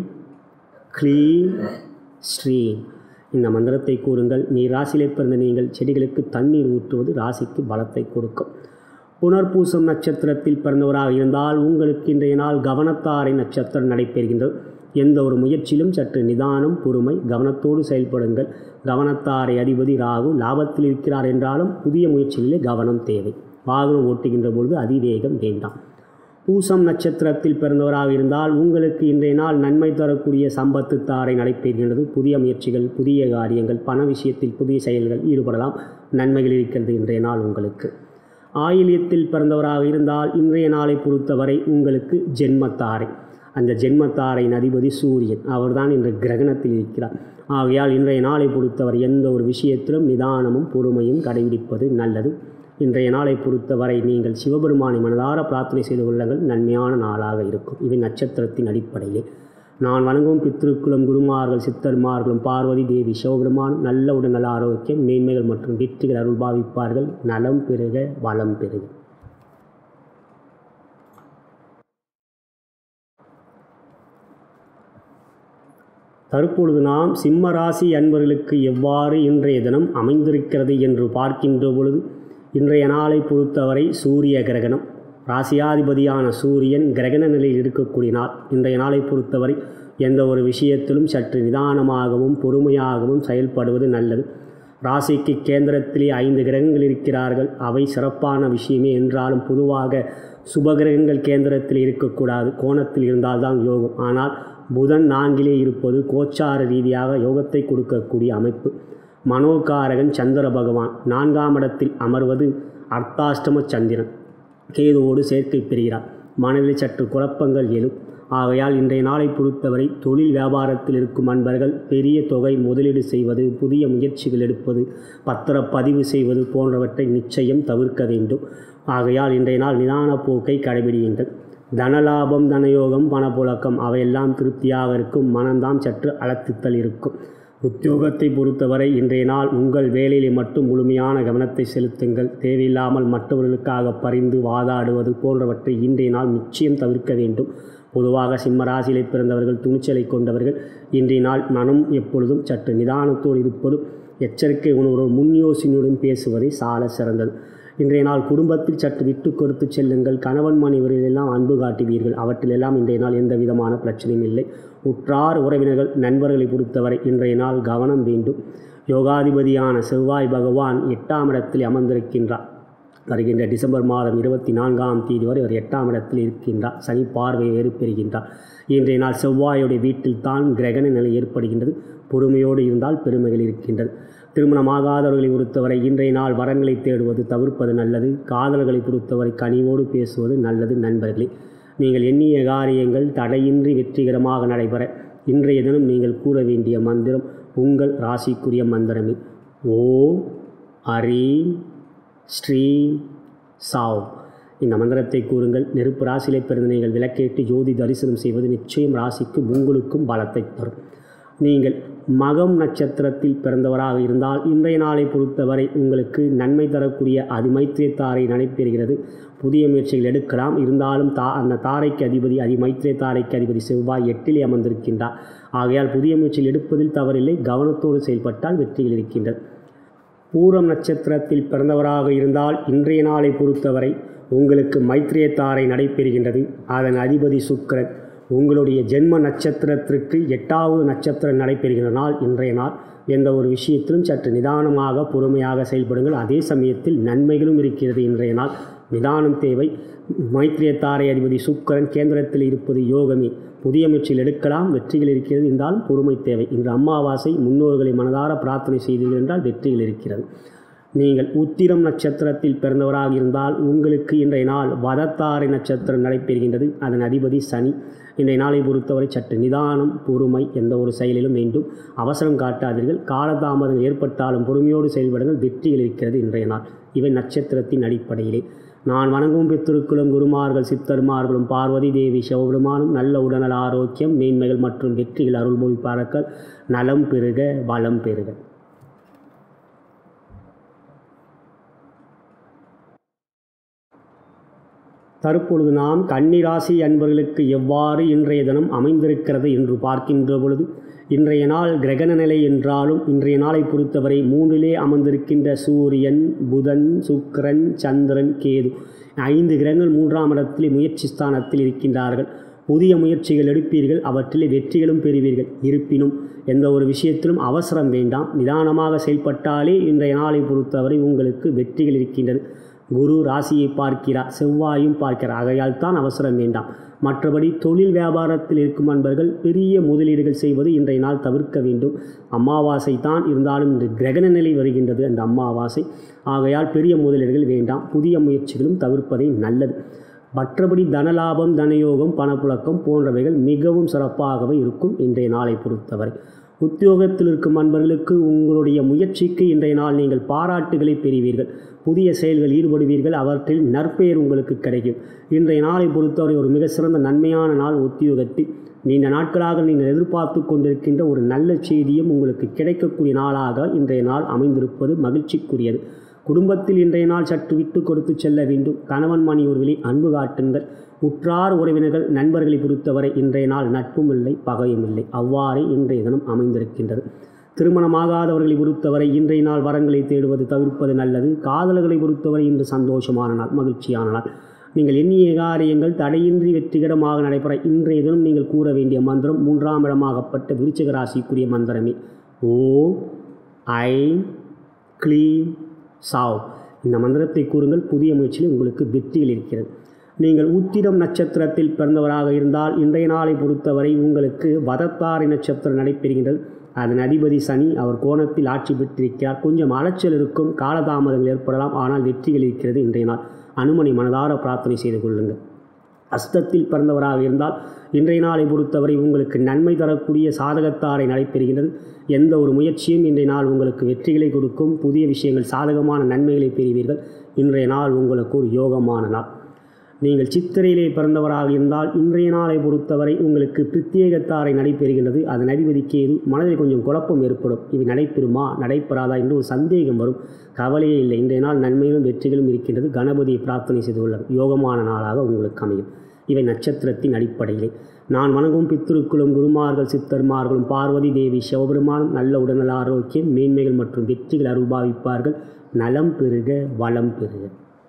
க்ளீம் ஸ்ரீம் இந்த மந்திரத்தை கூறுங்கள் நீ ராசியிலே பிறந்த நீங்கள் செடிகளுக்கு தண்ணீர் ஊற்றுவது ராசிக்கு பலத்தை கொடுக்கும் புனர்பூசம் நட்சத்திரத்தில் பிறந்தவராக இருந்தால் உங்களுக்கு இன்றைய நாள் கவனத்தாரை நட்சத்திரம் நடைபெறுகின்றது எந்த ஒரு முயற்சியிலும் சற்று நிதானம் பொறுமை கவனத்தோடு செயல்படுங்கள் கவனத்தாரை அதிபதி ராகு லாபத்தில் இருக்கிறார் என்றாலும் புதிய முயற்சிகளிலே கவனம் தேவை வாகனம் ஓட்டுகின்ற பொழுது அதிவேகம் வேண்டாம் பூசம் நட்சத்திரத்தில் பிறந்தவராக இருந்தால் உங்களுக்கு இன்றைய நாள் நன்மை தரக்கூடிய சம்பத்து தாரை நடைபெறுகின்றது புதிய முயற்சிகள் புதிய காரியங்கள் பண விஷயத்தில் புதிய செயல்கள் ஈடுபடலாம் நன்மைகள் இருக்கிறது இன்றைய நாள் உங்களுக்கு ஆயிலியத்தில் பிறந்தவராக இருந்தால் இன்றைய நாளை பொறுத்தவரை உங்களுக்கு ஜென்மத்தாரை அந்த ஜென்மத்தாரின் அதிபதி சூரியன் அவர்தான் இன்று கிரகணத்தில் இருக்கிறார் ஆகையால் இன்றைய நாளை பொறுத்தவரை எந்த ஒரு விஷயத்திலும் நிதானமும் பொறுமையும் கடைபிடிப்பது நல்லது இன்றைய நாளை பொறுத்தவரை நீங்கள் சிவபெருமானை மனதார பிரார்த்தனை செய்து கொள்ளுங்கள் நன்மையான நாளாக இருக்கும் இவை நட்சத்திரத்தின் அடிப்படையிலே நான் வணங்கும் பித்திருக்குளம் குருமார்கள் சித்தர்மார்களும் பார்வதி தேவி சிவபெருமான் நல்ல உடல் ஆரோக்கியம் மேன்மைகள் மற்றும் வெற்றிகள் அருள் பாவிப்பார்கள் நலம் பெருக வளம் பெருக தற்பொழுது நாம் சிம்ம ராசி அன்பர்களுக்கு எவ்வாறு இன்றைய தினம் அமைந்திருக்கிறது என்று பார்க்கின்ற பொழுது இன்றைய நாளை பொறுத்தவரை சூரிய கிரகணம் ராசியாதிபதியான சூரியன் கிரகண நிலையில் இருக்கக்கூடிய நாள் இன்றைய நாளை பொறுத்தவரை எந்த ஒரு விஷயத்திலும் சற்று நிதானமாகவும் பொறுமையாகவும் செயல்படுவது நல்லது ராசிக்கு கேந்திரத்திலே ஐந்து கிரகங்கள் இருக்கிறார்கள் அவை சிறப்பான விஷயமே என்றாலும் பொதுவாக சுபகிரகங்கள் கேந்திரத்தில் இருக்கக்கூடாது கோணத்தில் இருந்தால்தான் யோகம் ஆனால் புதன் நான்கிலே இருப்பது கோச்சார ரீதியாக யோகத்தை கொடுக்கக்கூடிய அமைப்பு மனோகாரகன் சந்திர பகவான் நான்காம் இடத்தில் அமர்வது அர்த்தாஷ்டம சந்திரன் கேதுவோடு சேர்க்கை பெறுகிறார் மனதில் சற்று குழப்பங்கள் எழும் ஆகையால் இன்றைய நாளை பொறுத்தவரை தொழில் வியாபாரத்தில் இருக்கும் அன்பர்கள் பெரிய தொகை முதலீடு செய்வது புதிய முயற்சிகள் எடுப்பது பத்திரப்பதிவு செய்வது போன்றவற்றை நிச்சயம் தவிர்க்க வேண்டும் ஆகையால் இன்றைய நாள் நிதான போக்கை கடைபிடியுங்கள் தனலாபம் தனயோகம் பணப்புழக்கம் அவையெல்லாம் திருப்தியாக இருக்கும் மனம்தான் சற்று அலத்தித்தல் இருக்கும் உத்தியோகத்தை பொறுத்தவரை இன்றைய நாள் உங்கள் வேலையிலே மட்டும் முழுமையான கவனத்தை செலுத்துங்கள் தேவையில்லாமல் மற்றவர்களுக்காக பரிந்து வாதாடுவது போன்றவற்றை இன்றைய நாள் நிச்சயம் தவிர்க்க வேண்டும் பொதுவாக சிம்ம ராசியிலே பிறந்தவர்கள் துணிச்சலை கொண்டவர்கள் இன்றைய நாள் மனம் எப்பொழுதும் சற்று நிதானத்தோடு இருப்பதும் எச்சரிக்கை உணர்வு முன் யோசனையுடன் பேசுவதை சால சிறந்தது இன்றைய நாள் குடும்பத்தில் சற்று விட்டு கொடுத்து செல்லுங்கள் கணவன் மனைவரிலெல்லாம் அன்பு காட்டுவீர்கள் அவற்றிலெல்லாம் இன்றைய நாள் எந்த விதமான பிரச்சனையும் இல்லை உற்றார் உறவினர்கள் நண்பர்களை பொறுத்தவரை இன்றைய நாள் கவனம் வேண்டும் யோகாதிபதியான செவ்வாய் பகவான் எட்டாம் இடத்தில் அமர்ந்திருக்கின்றார் வருகின்ற டிசம்பர் மாதம் இருபத்தி நான்காம் தேதி வரை அவர் எட்டாம் இடத்தில் இருக்கின்றார் சனி பார்வை வேறு பெறுகின்றார் இன்றைய நாள் செவ்வாயுடைய வீட்டில் தான் கிரகண நிலை ஏற்படுகின்றது பொறுமையோடு இருந்தால் பெருமைகள் இருக்கின்றது திருமணமாகாதவர்களை பொறுத்தவரை இன்றைய நாள் வரன்களை தேடுவது தவிர்ப்பது நல்லது காதல்களை பொறுத்தவரை கனிவோடு பேசுவது நல்லது நண்பர்களே நீங்கள் எண்ணிய காரியங்கள் தடையின்றி வெற்றிகரமாக நடைபெற இன்றைய தினம் நீங்கள் கூற வேண்டிய மந்திரம் உங்கள் ராசிக்குரிய மந்திரமே ஓம் அரீம் ஸ்ரீ சாவ் இந்த மந்திரத்தை கூறுங்கள் நெருப்பு ராசியிலே பிறந்த நீங்கள் விளக்கேட்டு ஜோதி தரிசனம் செய்வது நிச்சயம் ராசிக்கும் உங்களுக்கும் பலத்தை தரும் நீங்கள் மகம் நட்சத்திரத்தில் பிறந்தவராக இருந்தால் இன்றைய நாளை பொறுத்தவரை உங்களுக்கு நன்மை தரக்கூடிய அதிமைத்திரத்தாரை நடைபெறுகிறது புதிய முயற்சிகள் எடுக்கலாம் இருந்தாலும் தா அந்த தாரைக்கு அதிபதி அதிமைத்திரை தாரைக்கு அதிபதி செவ்வாய் எட்டிலே அமர்ந்திருக்கின்றார் ஆகையால் புதிய முயற்சிகள் எடுப்பதில் தவறில்லை கவனத்தோடு செயல்பட்டால் வெற்றிகள் இருக்கின்றது பூரம் நட்சத்திரத்தில் பிறந்தவராக இருந்தால் இன்றைய நாளை பொறுத்தவரை உங்களுக்கு மைத்திரியத்தாரை நடைபெறுகின்றது அதன் அதிபதி சுக்கிரன் உங்களுடைய ஜென்ம நட்சத்திரத்திற்கு எட்டாவது நட்சத்திரம் நடைபெறுகின்ற நாள் இன்றைய நாள் எந்த ஒரு விஷயத்திலும் சற்று நிதானமாக பொறுமையாக செயல்படுங்கள் அதே சமயத்தில் நன்மைகளும் இருக்கிறது இன்றைய நாள் நிதானம் தேவை மைத்திரியத்தாரை அதிபதி சுக்கரன் கேந்திரத்தில் இருப்பது யோகமே புதிய முயற்சியில் எடுக்கலாம் வெற்றிகள் இருக்கிறது என்றாலும் பொறுமை தேவை இன்று அமாவாசை முன்னோர்களை மனதார பிரார்த்தனை செய்தீர்கள் என்றால் வெற்றிகள் இருக்கிறது நீங்கள் உத்திரம் நட்சத்திரத்தில் பிறந்தவராக இருந்தால் உங்களுக்கு இன்றைய நாள் வதத்தாரை நட்சத்திரம் நடைபெறுகின்றது அதன் அதிபதி சனி இன்றைய நாளை பொறுத்தவரை சற்று நிதானம் பொறுமை எந்த ஒரு செயலிலும் வேண்டும் அவசரம் காட்டாதீர்கள் காலதாமதங்கள் ஏற்பட்டாலும் பொறுமையோடு செயல்படுங்கள் வெற்றிகள் இருக்கிறது இன்றைய நாள் இவை நட்சத்திரத்தின் அடிப்படையிலே நான் வணங்கும் பித்திருக்குளும் குருமார்கள் சித்தர்மார்களும் பார்வதி தேவி சிவபெருமானும் நல்ல உடல்நல ஆரோக்கியம் மேன்மைகள் மற்றும் வெற்றிகள் அருள்மொழி பாரக்கள் நலம் பெருக வளம் பெருக தற்பொழுது நாம் கன்னிராசி அன்பர்களுக்கு எவ்வாறு இன்றைய தினம் அமைந்திருக்கிறது என்று பார்க்கின்ற பொழுது இன்றைய நாள் கிரகண நிலை என்றாலும் இன்றைய நாளை பொறுத்தவரை மூன்றிலே அமர்ந்திருக்கின்ற சூரியன் புதன் சுக்கிரன் சந்திரன் கேது ஐந்து கிரகங்கள் மூன்றாம் இடத்திலே முயற்சி ஸ்தானத்தில் இருக்கின்றார்கள் புதிய முயற்சிகள் எடுப்பீர்கள் அவற்றிலே வெற்றிகளும் பெறுவீர்கள் இருப்பினும் எந்த ஒரு விஷயத்திலும் அவசரம் வேண்டாம் நிதானமாக செயல்பட்டாலே இன்றைய நாளை பொறுத்தவரை உங்களுக்கு வெற்றிகள் இருக்கின்றது குரு ராசியை பார்க்கிறார் செவ்வாயும் பார்க்கிறார் ஆகையால் தான் அவசரம் வேண்டாம் மற்றபடி தொழில் வியாபாரத்தில் இருக்கும் அன்பர்கள் பெரிய முதலீடுகள் செய்வது இன்றைய நாள் தவிர்க்க வேண்டும் அமாவாசை தான் இருந்தாலும் இன்று கிரகண நிலை வருகின்றது அந்த அமாவாசை ஆகையால் பெரிய முதலீடுகள் வேண்டாம் புதிய முயற்சிகளும் தவிர்ப்பதே நல்லது மற்றபடி தனலாபம் தனயோகம் பணப்புழக்கம் போன்றவைகள் மிகவும் சிறப்பாகவே இருக்கும் இன்றைய நாளை பொறுத்தவரை உத்தியோகத்தில் இருக்கும் அன்பர்களுக்கு உங்களுடைய முயற்சிக்கு இன்றைய நாள் நீங்கள் பாராட்டுகளை பெறுவீர்கள் புதிய செயல்கள் ஈடுபடுவீர்கள் அவற்றில் நற்பெயர் உங்களுக்கு கிடைக்கும் இன்றைய நாளை பொறுத்தவரை ஒரு மிக சிறந்த நன்மையான நாள் உத்தியோகத்தில் நீண்ட நாட்களாக நீங்கள் எதிர்பார்த்து கொண்டிருக்கின்ற ஒரு நல்ல செய்தியும் உங்களுக்கு கிடைக்கக்கூடிய நாளாக இன்றைய நாள் அமைந்திருப்பது மகிழ்ச்சிக்குரியது குடும்பத்தில் இன்றைய நாள் சற்று விட்டு கொடுத்து செல்ல வேண்டும் கணவன் மணியூர்களில் அன்பு காட்டுங்கள் உற்றார் உறவினர்கள் நண்பர்களை பொறுத்தவரை இன்றைய நாள் நட்பும் இல்லை பகையும் இல்லை அவ்வாறே இன்றைய தினம் அமைந்திருக்கின்றது திருமணமாகாதவர்களை பொறுத்தவரை இன்றைய நாள் வரங்களை தேடுவது தவிர்ப்பது நல்லது காதலர்களை பொறுத்தவரை இன்று சந்தோஷமான நாள் மகிழ்ச்சியான நாள் நீங்கள் எண்ணிய காரியங்கள் தடையின்றி வெற்றிகரமாக நடைபெற இன்றைய தினம் நீங்கள் கூற வேண்டிய மந்திரம் மூன்றாம் இடமாகப்பட்ட விருச்சிக ராசிக்குரிய மந்திரமே ஓம் ஐ க்ளீம் சாவ் இந்த மந்திரத்தை கூறுங்கள் புதிய முயற்சியில் உங்களுக்கு வெற்றிகள் இருக்கிறது நீங்கள் உத்திரம் நட்சத்திரத்தில் பிறந்தவராக இருந்தால் இன்றைய நாளை பொறுத்தவரை உங்களுக்கு வதத்தாரை நட்சத்திரம் நடைபெறுகின்றது அதன் அதிபதி சனி அவர் கோணத்தில் ஆட்சி பெற்றிருக்கிறார் கொஞ்சம் அலைச்சல் இருக்கும் காலதாமதங்கள் ஏற்படலாம் ஆனால் வெற்றிகள் இருக்கிறது இன்றைய நாள் அனுமனை மனதார பிரார்த்தனை செய்து கொள்ளுங்கள் அஸ்தத்தில் பிறந்தவராக இருந்தால் இன்றைய நாளை பொறுத்தவரை உங்களுக்கு நன்மை தரக்கூடிய சாதகத்தாரை நடைபெறுகின்றது எந்த ஒரு முயற்சியும் இன்றைய நாள் உங்களுக்கு வெற்றிகளை கொடுக்கும் புதிய விஷயங்கள் சாதகமான நன்மைகளை பெறுவீர்கள் இன்றைய நாள் உங்களுக்கு ஒரு யோகமான நாள் நீங்கள் சித்திரையிலே பிறந்தவராக இருந்தால் இன்றைய நாளை பொறுத்தவரை உங்களுக்கு பிரத்யேகத்தாரை நடைபெறுகின்றது அதன் அதிபதி கேது மனதில் கொஞ்சம் குழப்பம் ஏற்படும் இவை நடைபெறுமா நடைபெறாதா என்று ஒரு சந்தேகம் வரும் கவலையே இல்லை இன்றைய நாள் நன்மைகளும் வெற்றிகளும் இருக்கின்றது கணபதியை பிரார்த்தனை செய்து கொள்ள யோகமான நாளாக உங்களுக்கு அமையும் இவை நட்சத்திரத்தின் அடிப்படையிலே நான் வணங்கும் பித்திருக்குளும் குருமார்கள் சித்தர்மார்களும் பார்வதி தேவி சிவபெருமானும் நல்ல உடல்நல ஆரோக்கியம் மேன்மைகள் மற்றும் வெற்றிகள் அருள்பாவிப்பார்கள் நலம் பெறுக வளம் பெறுக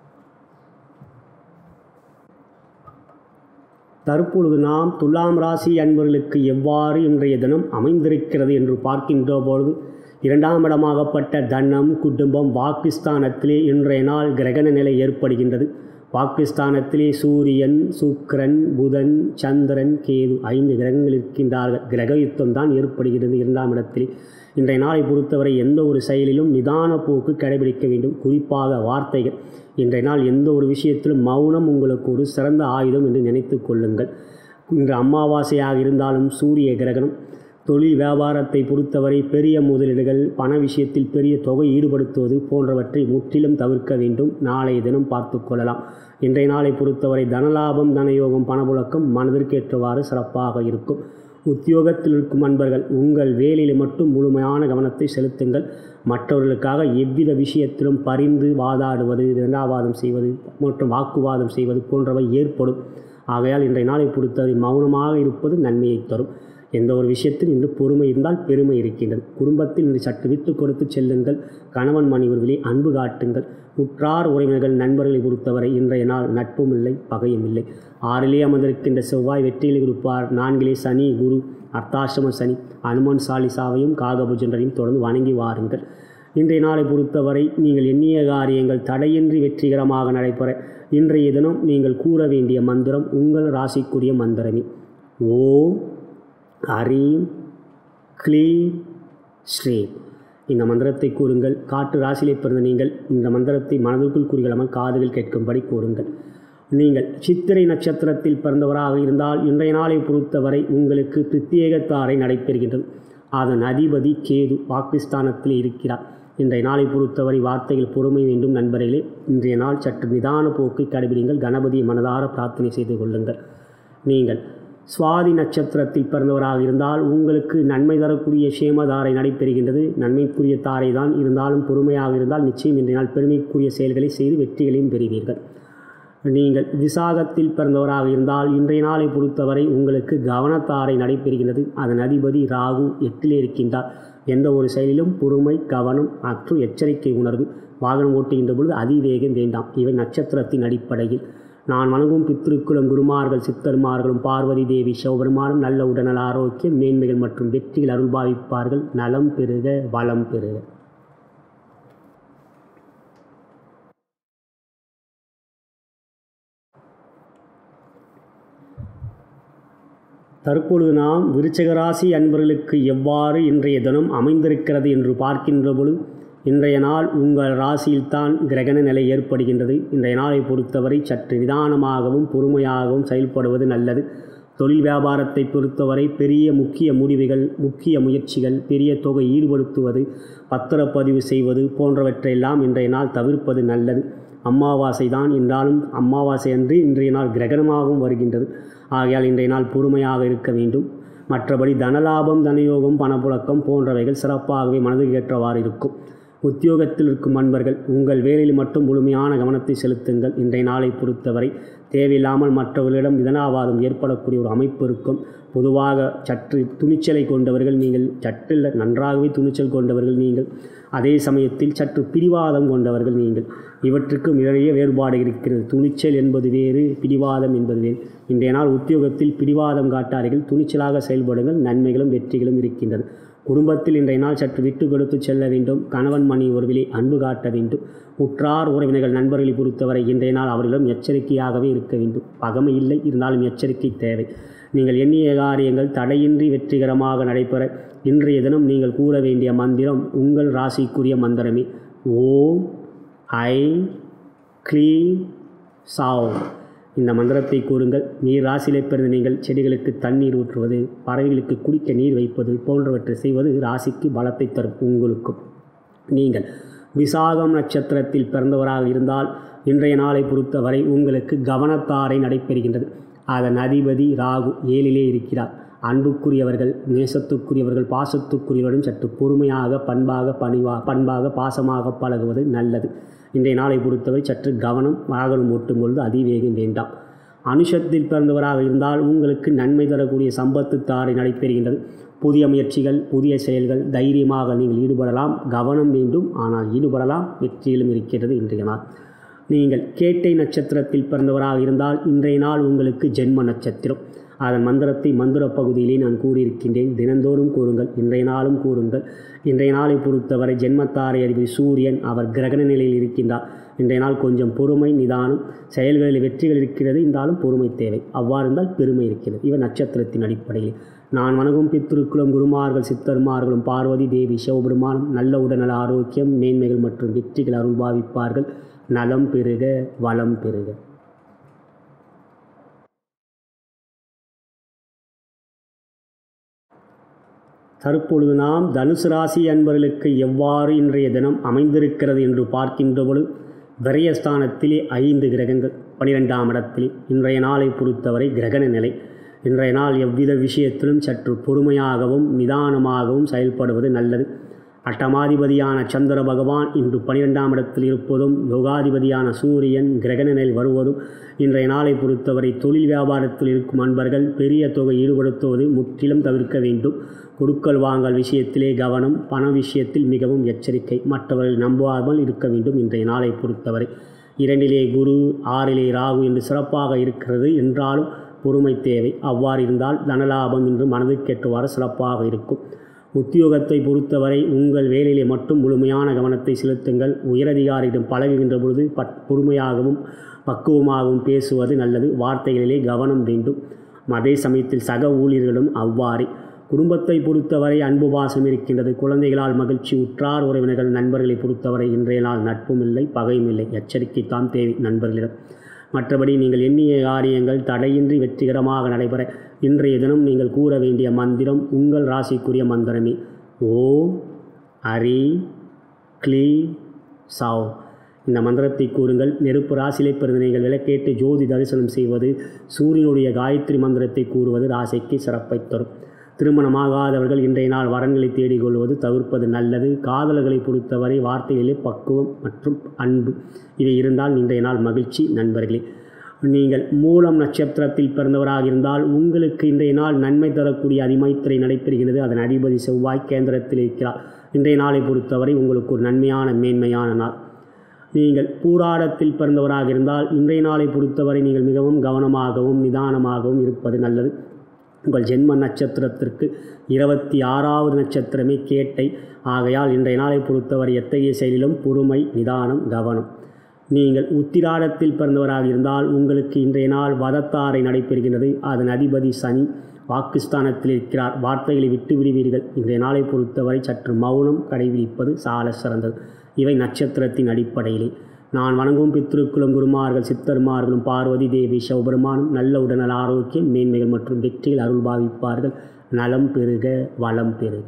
தற்பொழுது நாம் துலாம் ராசி அன்பர்களுக்கு எவ்வாறு இன்றைய தினம் அமைந்திருக்கிறது என்று பார்க்கின்ற பொழுது இரண்டாம் இடமாகப்பட்ட தனம் குடும்பம் பாகிஸ்தானத்திலே இன்றைய நாள் கிரகண நிலை ஏற்படுகின்றது பாகிஸ்தானத்திலே சூரியன் சுக்கிரன் புதன் சந்திரன் கேது ஐந்து கிரகங்கள் இருக்கின்றார்கள் கிரக யுத்தம் தான் ஏற்படுகிறது இரண்டாம் இடத்திலே இன்றைய நாளை பொறுத்தவரை எந்த ஒரு செயலிலும் நிதான போக்கு கடைபிடிக்க வேண்டும் குறிப்பாக வார்த்தைகள் இன்றைய நாள் எந்த ஒரு விஷயத்திலும் மௌனம் உங்களுக்கு ஒரு சிறந்த ஆயுதம் என்று நினைத்து கொள்ளுங்கள் இன்று அமாவாசையாக இருந்தாலும் சூரிய கிரகணம் தொழில் வியாபாரத்தை பொறுத்தவரை பெரிய முதலீடுகள் பண விஷயத்தில் பெரிய தொகை ஈடுபடுத்துவது போன்றவற்றை முற்றிலும் தவிர்க்க வேண்டும் நாளைய தினம் பார்த்து கொள்ளலாம் இன்றைய நாளை பொறுத்தவரை தனலாபம் தனயோகம் பணப்புழக்கம் மனதிற்கேற்றவாறு சிறப்பாக இருக்கும் உத்தியோகத்தில் இருக்கும் அன்பர்கள் உங்கள் வேலையில் மட்டும் முழுமையான கவனத்தை செலுத்துங்கள் மற்றவர்களுக்காக எவ்வித விஷயத்திலும் பரிந்து வாதாடுவது இரண்டாவாதம் செய்வது மற்றும் வாக்குவாதம் செய்வது போன்றவை ஏற்படும் ஆகையால் இன்றைய நாளை பொறுத்தவரை மௌனமாக இருப்பது நன்மையை தரும் எந்த ஒரு விஷயத்தில் இன்று பொறுமை இருந்தால் பெருமை இருக்கின்றது குடும்பத்தில் இன்று சற்று விட்டு கொடுத்து செல்லுங்கள் கணவன் மனைவர்களே அன்பு காட்டுங்கள் உற்றார் உறவினர்கள் நண்பர்களை பொறுத்தவரை இன்றைய நாள் நட்பும் இல்லை பகையும் இல்லை ஆறிலே அமர்ந்திருக்கின்ற செவ்வாய் வெற்றிகளை கொடுப்பார் நான்கிலே சனி குரு அர்த்தாசிரம சனி அனுமன் சாலிசாவையும் காகபுஜன்றையும் தொடர்ந்து வணங்கி வாருங்கள் இன்றைய நாளை பொறுத்தவரை நீங்கள் எண்ணிய காரியங்கள் தடையின்றி வெற்றிகரமாக நடைபெற இன்றைய தினம் நீங்கள் கூற வேண்டிய மந்திரம் உங்கள் ராசிக்குரிய மந்திரமே ஓம் ஹரீம் க்ளீம் ஸ்ரீம் இந்த மந்திரத்தை கூறுங்கள் காட்டு ராசியிலே பிறந்த நீங்கள் இந்த மந்திரத்தை மனதிற்குள் கூறுகளாமல் காதுகள் கேட்கும்படி கூறுங்கள் நீங்கள் சித்திரை நட்சத்திரத்தில் பிறந்தவராக இருந்தால் இன்றைய நாளை பொறுத்தவரை உங்களுக்கு பிரத்யேகத்தாரை நடைபெறுகின்றது அதன் அதிபதி கேது பாகிஸ்தானத்தில் இருக்கிறார் இன்றைய நாளை பொறுத்தவரை வார்த்தைகள் பொறுமை வேண்டும் நண்பர்களே இன்றைய நாள் சற்று நிதான போக்கை கடைபிடிங்கள் கணபதியை மனதார பிரார்த்தனை செய்து கொள்ளுங்கள் நீங்கள் சுவாதி நட்சத்திரத்தில் பிறந்தவராக இருந்தால் உங்களுக்கு நன்மை தரக்கூடிய சேமதாரை நடைபெறுகின்றது நன்மைக்குரிய தாரை தான் இருந்தாலும் பொறுமையாக இருந்தால் நிச்சயம் இன்றைய நாள் பெருமைக்குரிய செயல்களை செய்து வெற்றிகளையும் பெறுவீர்கள் நீங்கள் விசாகத்தில் பிறந்தவராக இருந்தால் இன்றைய நாளை பொறுத்தவரை உங்களுக்கு கவனத்தாரை நடைபெறுகின்றது அதன் அதிபதி ராகு எட்டிலே இருக்கின்றார் எந்த ஒரு செயலிலும் பொறுமை கவனம் மற்றும் எச்சரிக்கை உணர்வு வாகனம் ஓட்டுகின்ற பொழுது அதிவேகம் வேண்டாம் இவை நட்சத்திரத்தின் அடிப்படையில் நான் வணங்கும் பித்திருக்குளம் குருமார்கள் சித்தர்மார்களும் பார்வதி தேவி சிவபெருமானும் நல்ல உடல்நல ஆரோக்கியம் மேன்மைகள் மற்றும் வெற்றிகள் அருள்பாவிப்பார்கள் நலம் பெறுக வளம் பெறுக தற்பொழுது நாம் விருச்சக ராசி அன்பர்களுக்கு எவ்வாறு இன்றைய தினம் அமைந்திருக்கிறது என்று பார்க்கின்ற பொழுது இன்றைய நாள் உங்கள் ராசியில்தான் கிரகண நிலை ஏற்படுகின்றது இன்றைய நாளை பொறுத்தவரை சற்று நிதானமாகவும் பொறுமையாகவும் செயல்படுவது நல்லது தொழில் வியாபாரத்தை பொறுத்தவரை பெரிய முக்கிய முடிவுகள் முக்கிய முயற்சிகள் பெரிய தொகை ஈடுபடுத்துவது பத்திரப்பதிவு செய்வது போன்றவற்றையெல்லாம் இன்றைய நாள் தவிர்ப்பது நல்லது அமாவாசை தான் என்றாலும் அமாவாசை அன்று இன்றைய நாள் கிரகணமாகவும் வருகின்றது ஆகையால் இன்றைய நாள் பொறுமையாக இருக்க வேண்டும் மற்றபடி தனலாபம் தனயோகம் பணப்புழக்கம் போன்றவைகள் சிறப்பாகவே மனதுக்கு ஏற்றவாறு இருக்கும் உத்தியோகத்தில் இருக்கும் அன்பர்கள் உங்கள் வேலையில் மட்டும் முழுமையான கவனத்தை செலுத்துங்கள் இன்றைய நாளை பொறுத்தவரை தேவையில்லாமல் மற்றவர்களிடம் இதனாவாதம் ஏற்படக்கூடிய ஒரு அமைப்பு இருக்கும் பொதுவாக சற்று துணிச்சலை கொண்டவர்கள் நீங்கள் சற்றில் நன்றாகவே துணிச்சல் கொண்டவர்கள் நீங்கள் அதே சமயத்தில் சற்று பிடிவாதம் கொண்டவர்கள் நீங்கள் இவற்றுக்கும் நிறைய வேறுபாடு இருக்கிறது துணிச்சல் என்பது வேறு பிடிவாதம் என்பது வேறு இன்றைய நாள் உத்தியோகத்தில் பிடிவாதம் காட்டார்கள் துணிச்சலாக செயல்படுங்கள் நன்மைகளும் வெற்றிகளும் இருக்கின்றது குடும்பத்தில் இன்றைய நாள் சற்று விட்டு கொடுத்து செல்ல வேண்டும் கணவன் மணி உறவிலே அன்பு காட்ட வேண்டும் உற்றார் உறவினர்கள் நண்பர்களை பொறுத்தவரை இன்றைய நாள் அவர்களிடம் எச்சரிக்கையாகவே இருக்க வேண்டும் பகமை இல்லை இருந்தாலும் எச்சரிக்கை தேவை நீங்கள் எண்ணிய காரியங்கள் தடையின்றி வெற்றிகரமாக நடைபெற இன்றைய தினம் நீங்கள் கூற வேண்டிய மந்திரம் உங்கள் ராசிக்குரிய மந்திரமே ஓம் ஐ க்ளீ சாவ் இந்த மந்திரத்தை கூறுங்கள் நீர் ராசியிலே பிறந்த நீங்கள் செடிகளுக்கு தண்ணீர் ஊற்றுவது பறவைகளுக்கு குடிக்க நீர் வைப்பது போன்றவற்றை செய்வது ராசிக்கு பலத்தை தரும் உங்களுக்கும் நீங்கள் விசாகம் நட்சத்திரத்தில் பிறந்தவராக இருந்தால் இன்றைய நாளை பொறுத்தவரை உங்களுக்கு கவனத்தாரை நடைபெறுகின்றது அதன் அதிபதி ராகு ஏழிலே இருக்கிறார் அன்புக்குரியவர்கள் நேசத்துக்குரியவர்கள் பாசத்துக்குரியவர்களும் சற்று பொறுமையாக பண்பாக பணிவா பண்பாக பாசமாக பழகுவது நல்லது இன்றைய நாளை பொறுத்தவரை சற்று கவனம் வாகனம் ஓட்டும் பொழுது அதிவேகம் வேண்டாம் அனுஷத்தில் பிறந்தவராக இருந்தால் உங்களுக்கு நன்மை தரக்கூடிய சம்பத்து தாரை நடைபெறுகின்றது புதிய முயற்சிகள் புதிய செயல்கள் தைரியமாக நீங்கள் ஈடுபடலாம் கவனம் வேண்டும் ஆனால் ஈடுபடலாம் வெற்றியிலும் இருக்கிறது இன்றைய நாள் நீங்கள் கேட்டை நட்சத்திரத்தில் பிறந்தவராக இருந்தால் இன்றைய நாள் உங்களுக்கு ஜென்ம நட்சத்திரம் அதன் மந்திரத்தை மந்திர பகுதியிலே நான் கூறியிருக்கின்றேன் தினந்தோறும் கூறுங்கள் இன்றைய நாளும் கூறுங்கள் இன்றைய நாளை பொறுத்தவரை ஜென்மத்தாரை அதிபதி சூரியன் அவர் கிரகண நிலையில் இருக்கின்றார் இன்றைய நாள் கொஞ்சம் பொறுமை நிதானம் செயல்களில் வெற்றிகள் இருக்கிறது இருந்தாலும் பொறுமை தேவை அவ்வாறு இருந்தால் பெருமை இருக்கிறது இவர் நட்சத்திரத்தின் அடிப்படையில் நான் வணங்கும் பித்திருக்குளம் குருமார்கள் சித்தர்மார்களும் பார்வதி தேவி சிவபெருமானும் நல்ல உடல்நல ஆரோக்கியம் மேன்மைகள் மற்றும் வெற்றிகள் அருள் பாவிப்பார்கள் நலம் பெறுக வளம் பெறுக தற்பொழுது நாம் தனுசு ராசி அன்பர்களுக்கு எவ்வாறு இன்றைய தினம் அமைந்திருக்கிறது என்று பார்க்கின்ற பொழுது விரயஸ்தானத்திலே ஐந்து கிரகங்கள் பனிரெண்டாம் இடத்திலே இன்றைய நாளை பொறுத்தவரை கிரகண நிலை இன்றைய நாள் எவ்வித விஷயத்திலும் சற்று பொறுமையாகவும் நிதானமாகவும் செயல்படுவது நல்லது அட்டமாதிபதியான சந்திர பகவான் இன்று பனிரெண்டாம் இடத்தில் இருப்பதும் யோகாதிபதியான சூரியன் கிரகணனில் வருவதும் இன்றைய நாளை பொறுத்தவரை தொழில் வியாபாரத்தில் இருக்கும் அன்பர்கள் பெரிய தொகை ஈடுபடுத்துவது முற்றிலும் தவிர்க்க வேண்டும் கொடுக்கல் வாங்கல் விஷயத்திலே கவனம் பண விஷயத்தில் மிகவும் எச்சரிக்கை மற்றவர்கள் நம்பாமல் இருக்க வேண்டும் இன்றைய நாளை பொறுத்தவரை இரண்டிலே குரு ஆறிலே ராகு என்று சிறப்பாக இருக்கிறது என்றாலும் பொறுமை தேவை அவ்வாறு இருந்தால் தனலாபம் என்று மனதுக்கேற்றவாறு சிறப்பாக இருக்கும் உத்தியோகத்தை பொறுத்தவரை உங்கள் வேலையிலே மட்டும் முழுமையான கவனத்தை செலுத்துங்கள் உயரதிகாரியிடம் பழகுகின்ற பொழுது பட் பொறுமையாகவும் பக்குவமாகவும் பேசுவது நல்லது வார்த்தைகளிலே கவனம் வேண்டும் அதே சமயத்தில் சக ஊழியர்களும் அவ்வாறே குடும்பத்தை பொறுத்தவரை அன்பு பாசம் இருக்கின்றது குழந்தைகளால் மகிழ்ச்சி உற்றார் உறவினர்கள் நண்பர்களை பொறுத்தவரை இன்றைய நாள் நட்பும் இல்லை பகையும் இல்லை எச்சரிக்கைத்தான் தேவை நண்பர்களிடம் மற்றபடி நீங்கள் எண்ணிய காரியங்கள் தடையின்றி வெற்றிகரமாக நடைபெற இன்றைய தினம் நீங்கள் கூற வேண்டிய மந்திரம் உங்கள் ராசிக்குரிய மந்திரமே ஓம் ஹரி க்ளீ சாவ் இந்த மந்திரத்தை கூறுங்கள் நெருப்பு ராசியிலே பிறந்த நீங்கள் விளக்கேட்டு ஜோதி தரிசனம் செய்வது சூரியனுடைய காயத்ரி மந்திரத்தை கூறுவது ராசிக்கு சிறப்பை தரும் திருமணமாகாதவர்கள் இன்றைய நாள் வரன்களை தேடிக்கொள்வது தவிர்ப்பது நல்லது காதலர்களை பொறுத்தவரை வார்த்தைகளிலே பக்குவம் மற்றும் அன்பு இவை இருந்தால் இன்றைய நாள் மகிழ்ச்சி நண்பர்களே நீங்கள் மூலம் நட்சத்திரத்தில் பிறந்தவராக இருந்தால் உங்களுக்கு இன்றைய நாள் நன்மை தரக்கூடிய அதிமைத்திரை நடைபெறுகிறது அதன் அதிபதி செவ்வாய் கேந்திரத்தில் இருக்கிறார் இன்றைய நாளை பொறுத்தவரை உங்களுக்கு ஒரு நன்மையான மேன்மையான நாள் நீங்கள் பூராடத்தில் பிறந்தவராக இருந்தால் இன்றைய நாளை பொறுத்தவரை நீங்கள் மிகவும் கவனமாகவும் நிதானமாகவும் இருப்பது நல்லது உங்கள் ஜென்ம நட்சத்திரத்திற்கு இருபத்தி ஆறாவது நட்சத்திரமே கேட்டை ஆகையால் இன்றைய நாளை பொறுத்தவரை எத்தகைய செயலிலும் பொறுமை நிதானம் கவனம் நீங்கள் உத்திராடத்தில் பிறந்தவராக இருந்தால் உங்களுக்கு இன்றைய நாள் வதத்தாரை நடைபெறுகின்றது அதன் அதிபதி சனி வாக்குஸ்தானத்தில் இருக்கிறார் வார்த்தைகளை விட்டு விடுவீர்கள் இன்றைய நாளை பொறுத்தவரை சற்று மௌனம் கடைபிடிப்பது சால சிறந்தது இவை நட்சத்திரத்தின் அடிப்படையிலே நான் வணங்கும் பித்ருக்குளும் குருமார்கள் சித்தர்மார்களும் பார்வதி தேவி சிவபெருமானும் நல்ல உடனல் ஆரோக்கியம் மேன்மைகள் மற்றும் வெற்றிகள் அருள் பாவிப்பார்கள் நலம் பெறுக வளம் பெறுக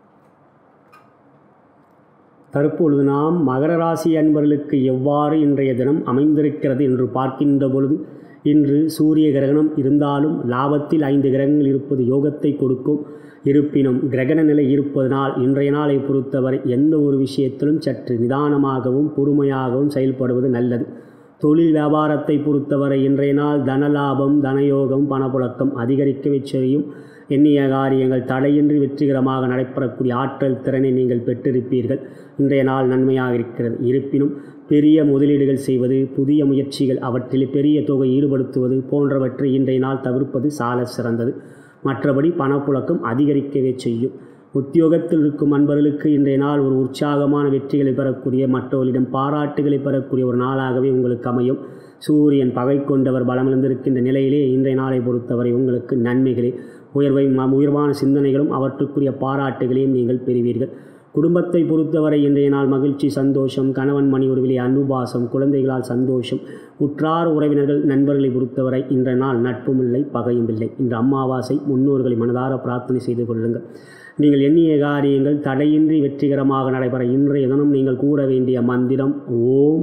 தற்பொழுது நாம் மகர ராசி அன்பர்களுக்கு எவ்வாறு இன்றைய தினம் அமைந்திருக்கிறது என்று பார்க்கின்ற பொழுது இன்று சூரிய கிரகணம் இருந்தாலும் லாபத்தில் ஐந்து கிரகங்கள் இருப்பது யோகத்தை கொடுக்கும் இருப்பினும் கிரகண நிலை இருப்பதனால் இன்றைய நாளை பொறுத்தவரை எந்த ஒரு விஷயத்திலும் சற்று நிதானமாகவும் பொறுமையாகவும் செயல்படுவது நல்லது தொழில் வியாபாரத்தை பொறுத்தவரை இன்றைய நாள் தனலாபம் தனயோகம் பணப்புழக்கம் அதிகரிக்கவே செய்யும் எண்ணிய காரியங்கள் தடையின்றி வெற்றிகரமாக நடைபெறக்கூடிய ஆற்றல் திறனை நீங்கள் பெற்றிருப்பீர்கள் இன்றைய நாள் நன்மையாக இருக்கிறது இருப்பினும் பெரிய முதலீடுகள் செய்வது புதிய முயற்சிகள் அவற்றில் பெரிய தொகை ஈடுபடுத்துவது போன்றவற்றை இன்றைய நாள் தவிர்ப்பது சால சிறந்தது மற்றபடி பணப்புழக்கம் அதிகரிக்கவே செய்யும் உத்தியோகத்தில் இருக்கும் அன்பர்களுக்கு இன்றைய நாள் ஒரு உற்சாகமான வெற்றிகளை பெறக்கூடிய மற்றவர்களிடம் பாராட்டுகளை பெறக்கூடிய ஒரு நாளாகவே உங்களுக்கு அமையும் சூரியன் பகை கொண்டவர் பலமிழந்திருக்கின்ற நிலையிலே இன்றைய நாளை பொறுத்தவரை உங்களுக்கு நன்மைகளே உயர்வை உயர்வான சிந்தனைகளும் அவற்றுக்குரிய பாராட்டுகளையும் நீங்கள் பெறுவீர்கள் குடும்பத்தை பொறுத்தவரை இன்றைய நாள் மகிழ்ச்சி சந்தோஷம் கணவன் மணி உறவிலே அன்புபாசம் குழந்தைகளால் சந்தோஷம் உற்றார் உறவினர்கள் நண்பர்களை பொறுத்தவரை இன்றைய நாள் நட்பும் இல்லை பகையும் இல்லை இன்று அமாவாசை முன்னோர்களை மனதார பிரார்த்தனை செய்து கொள்ளுங்கள் நீங்கள் எண்ணிய காரியங்கள் தடையின்றி வெற்றிகரமாக நடைபெற இன்றைய தினம் நீங்கள் கூற வேண்டிய மந்திரம் ஓம்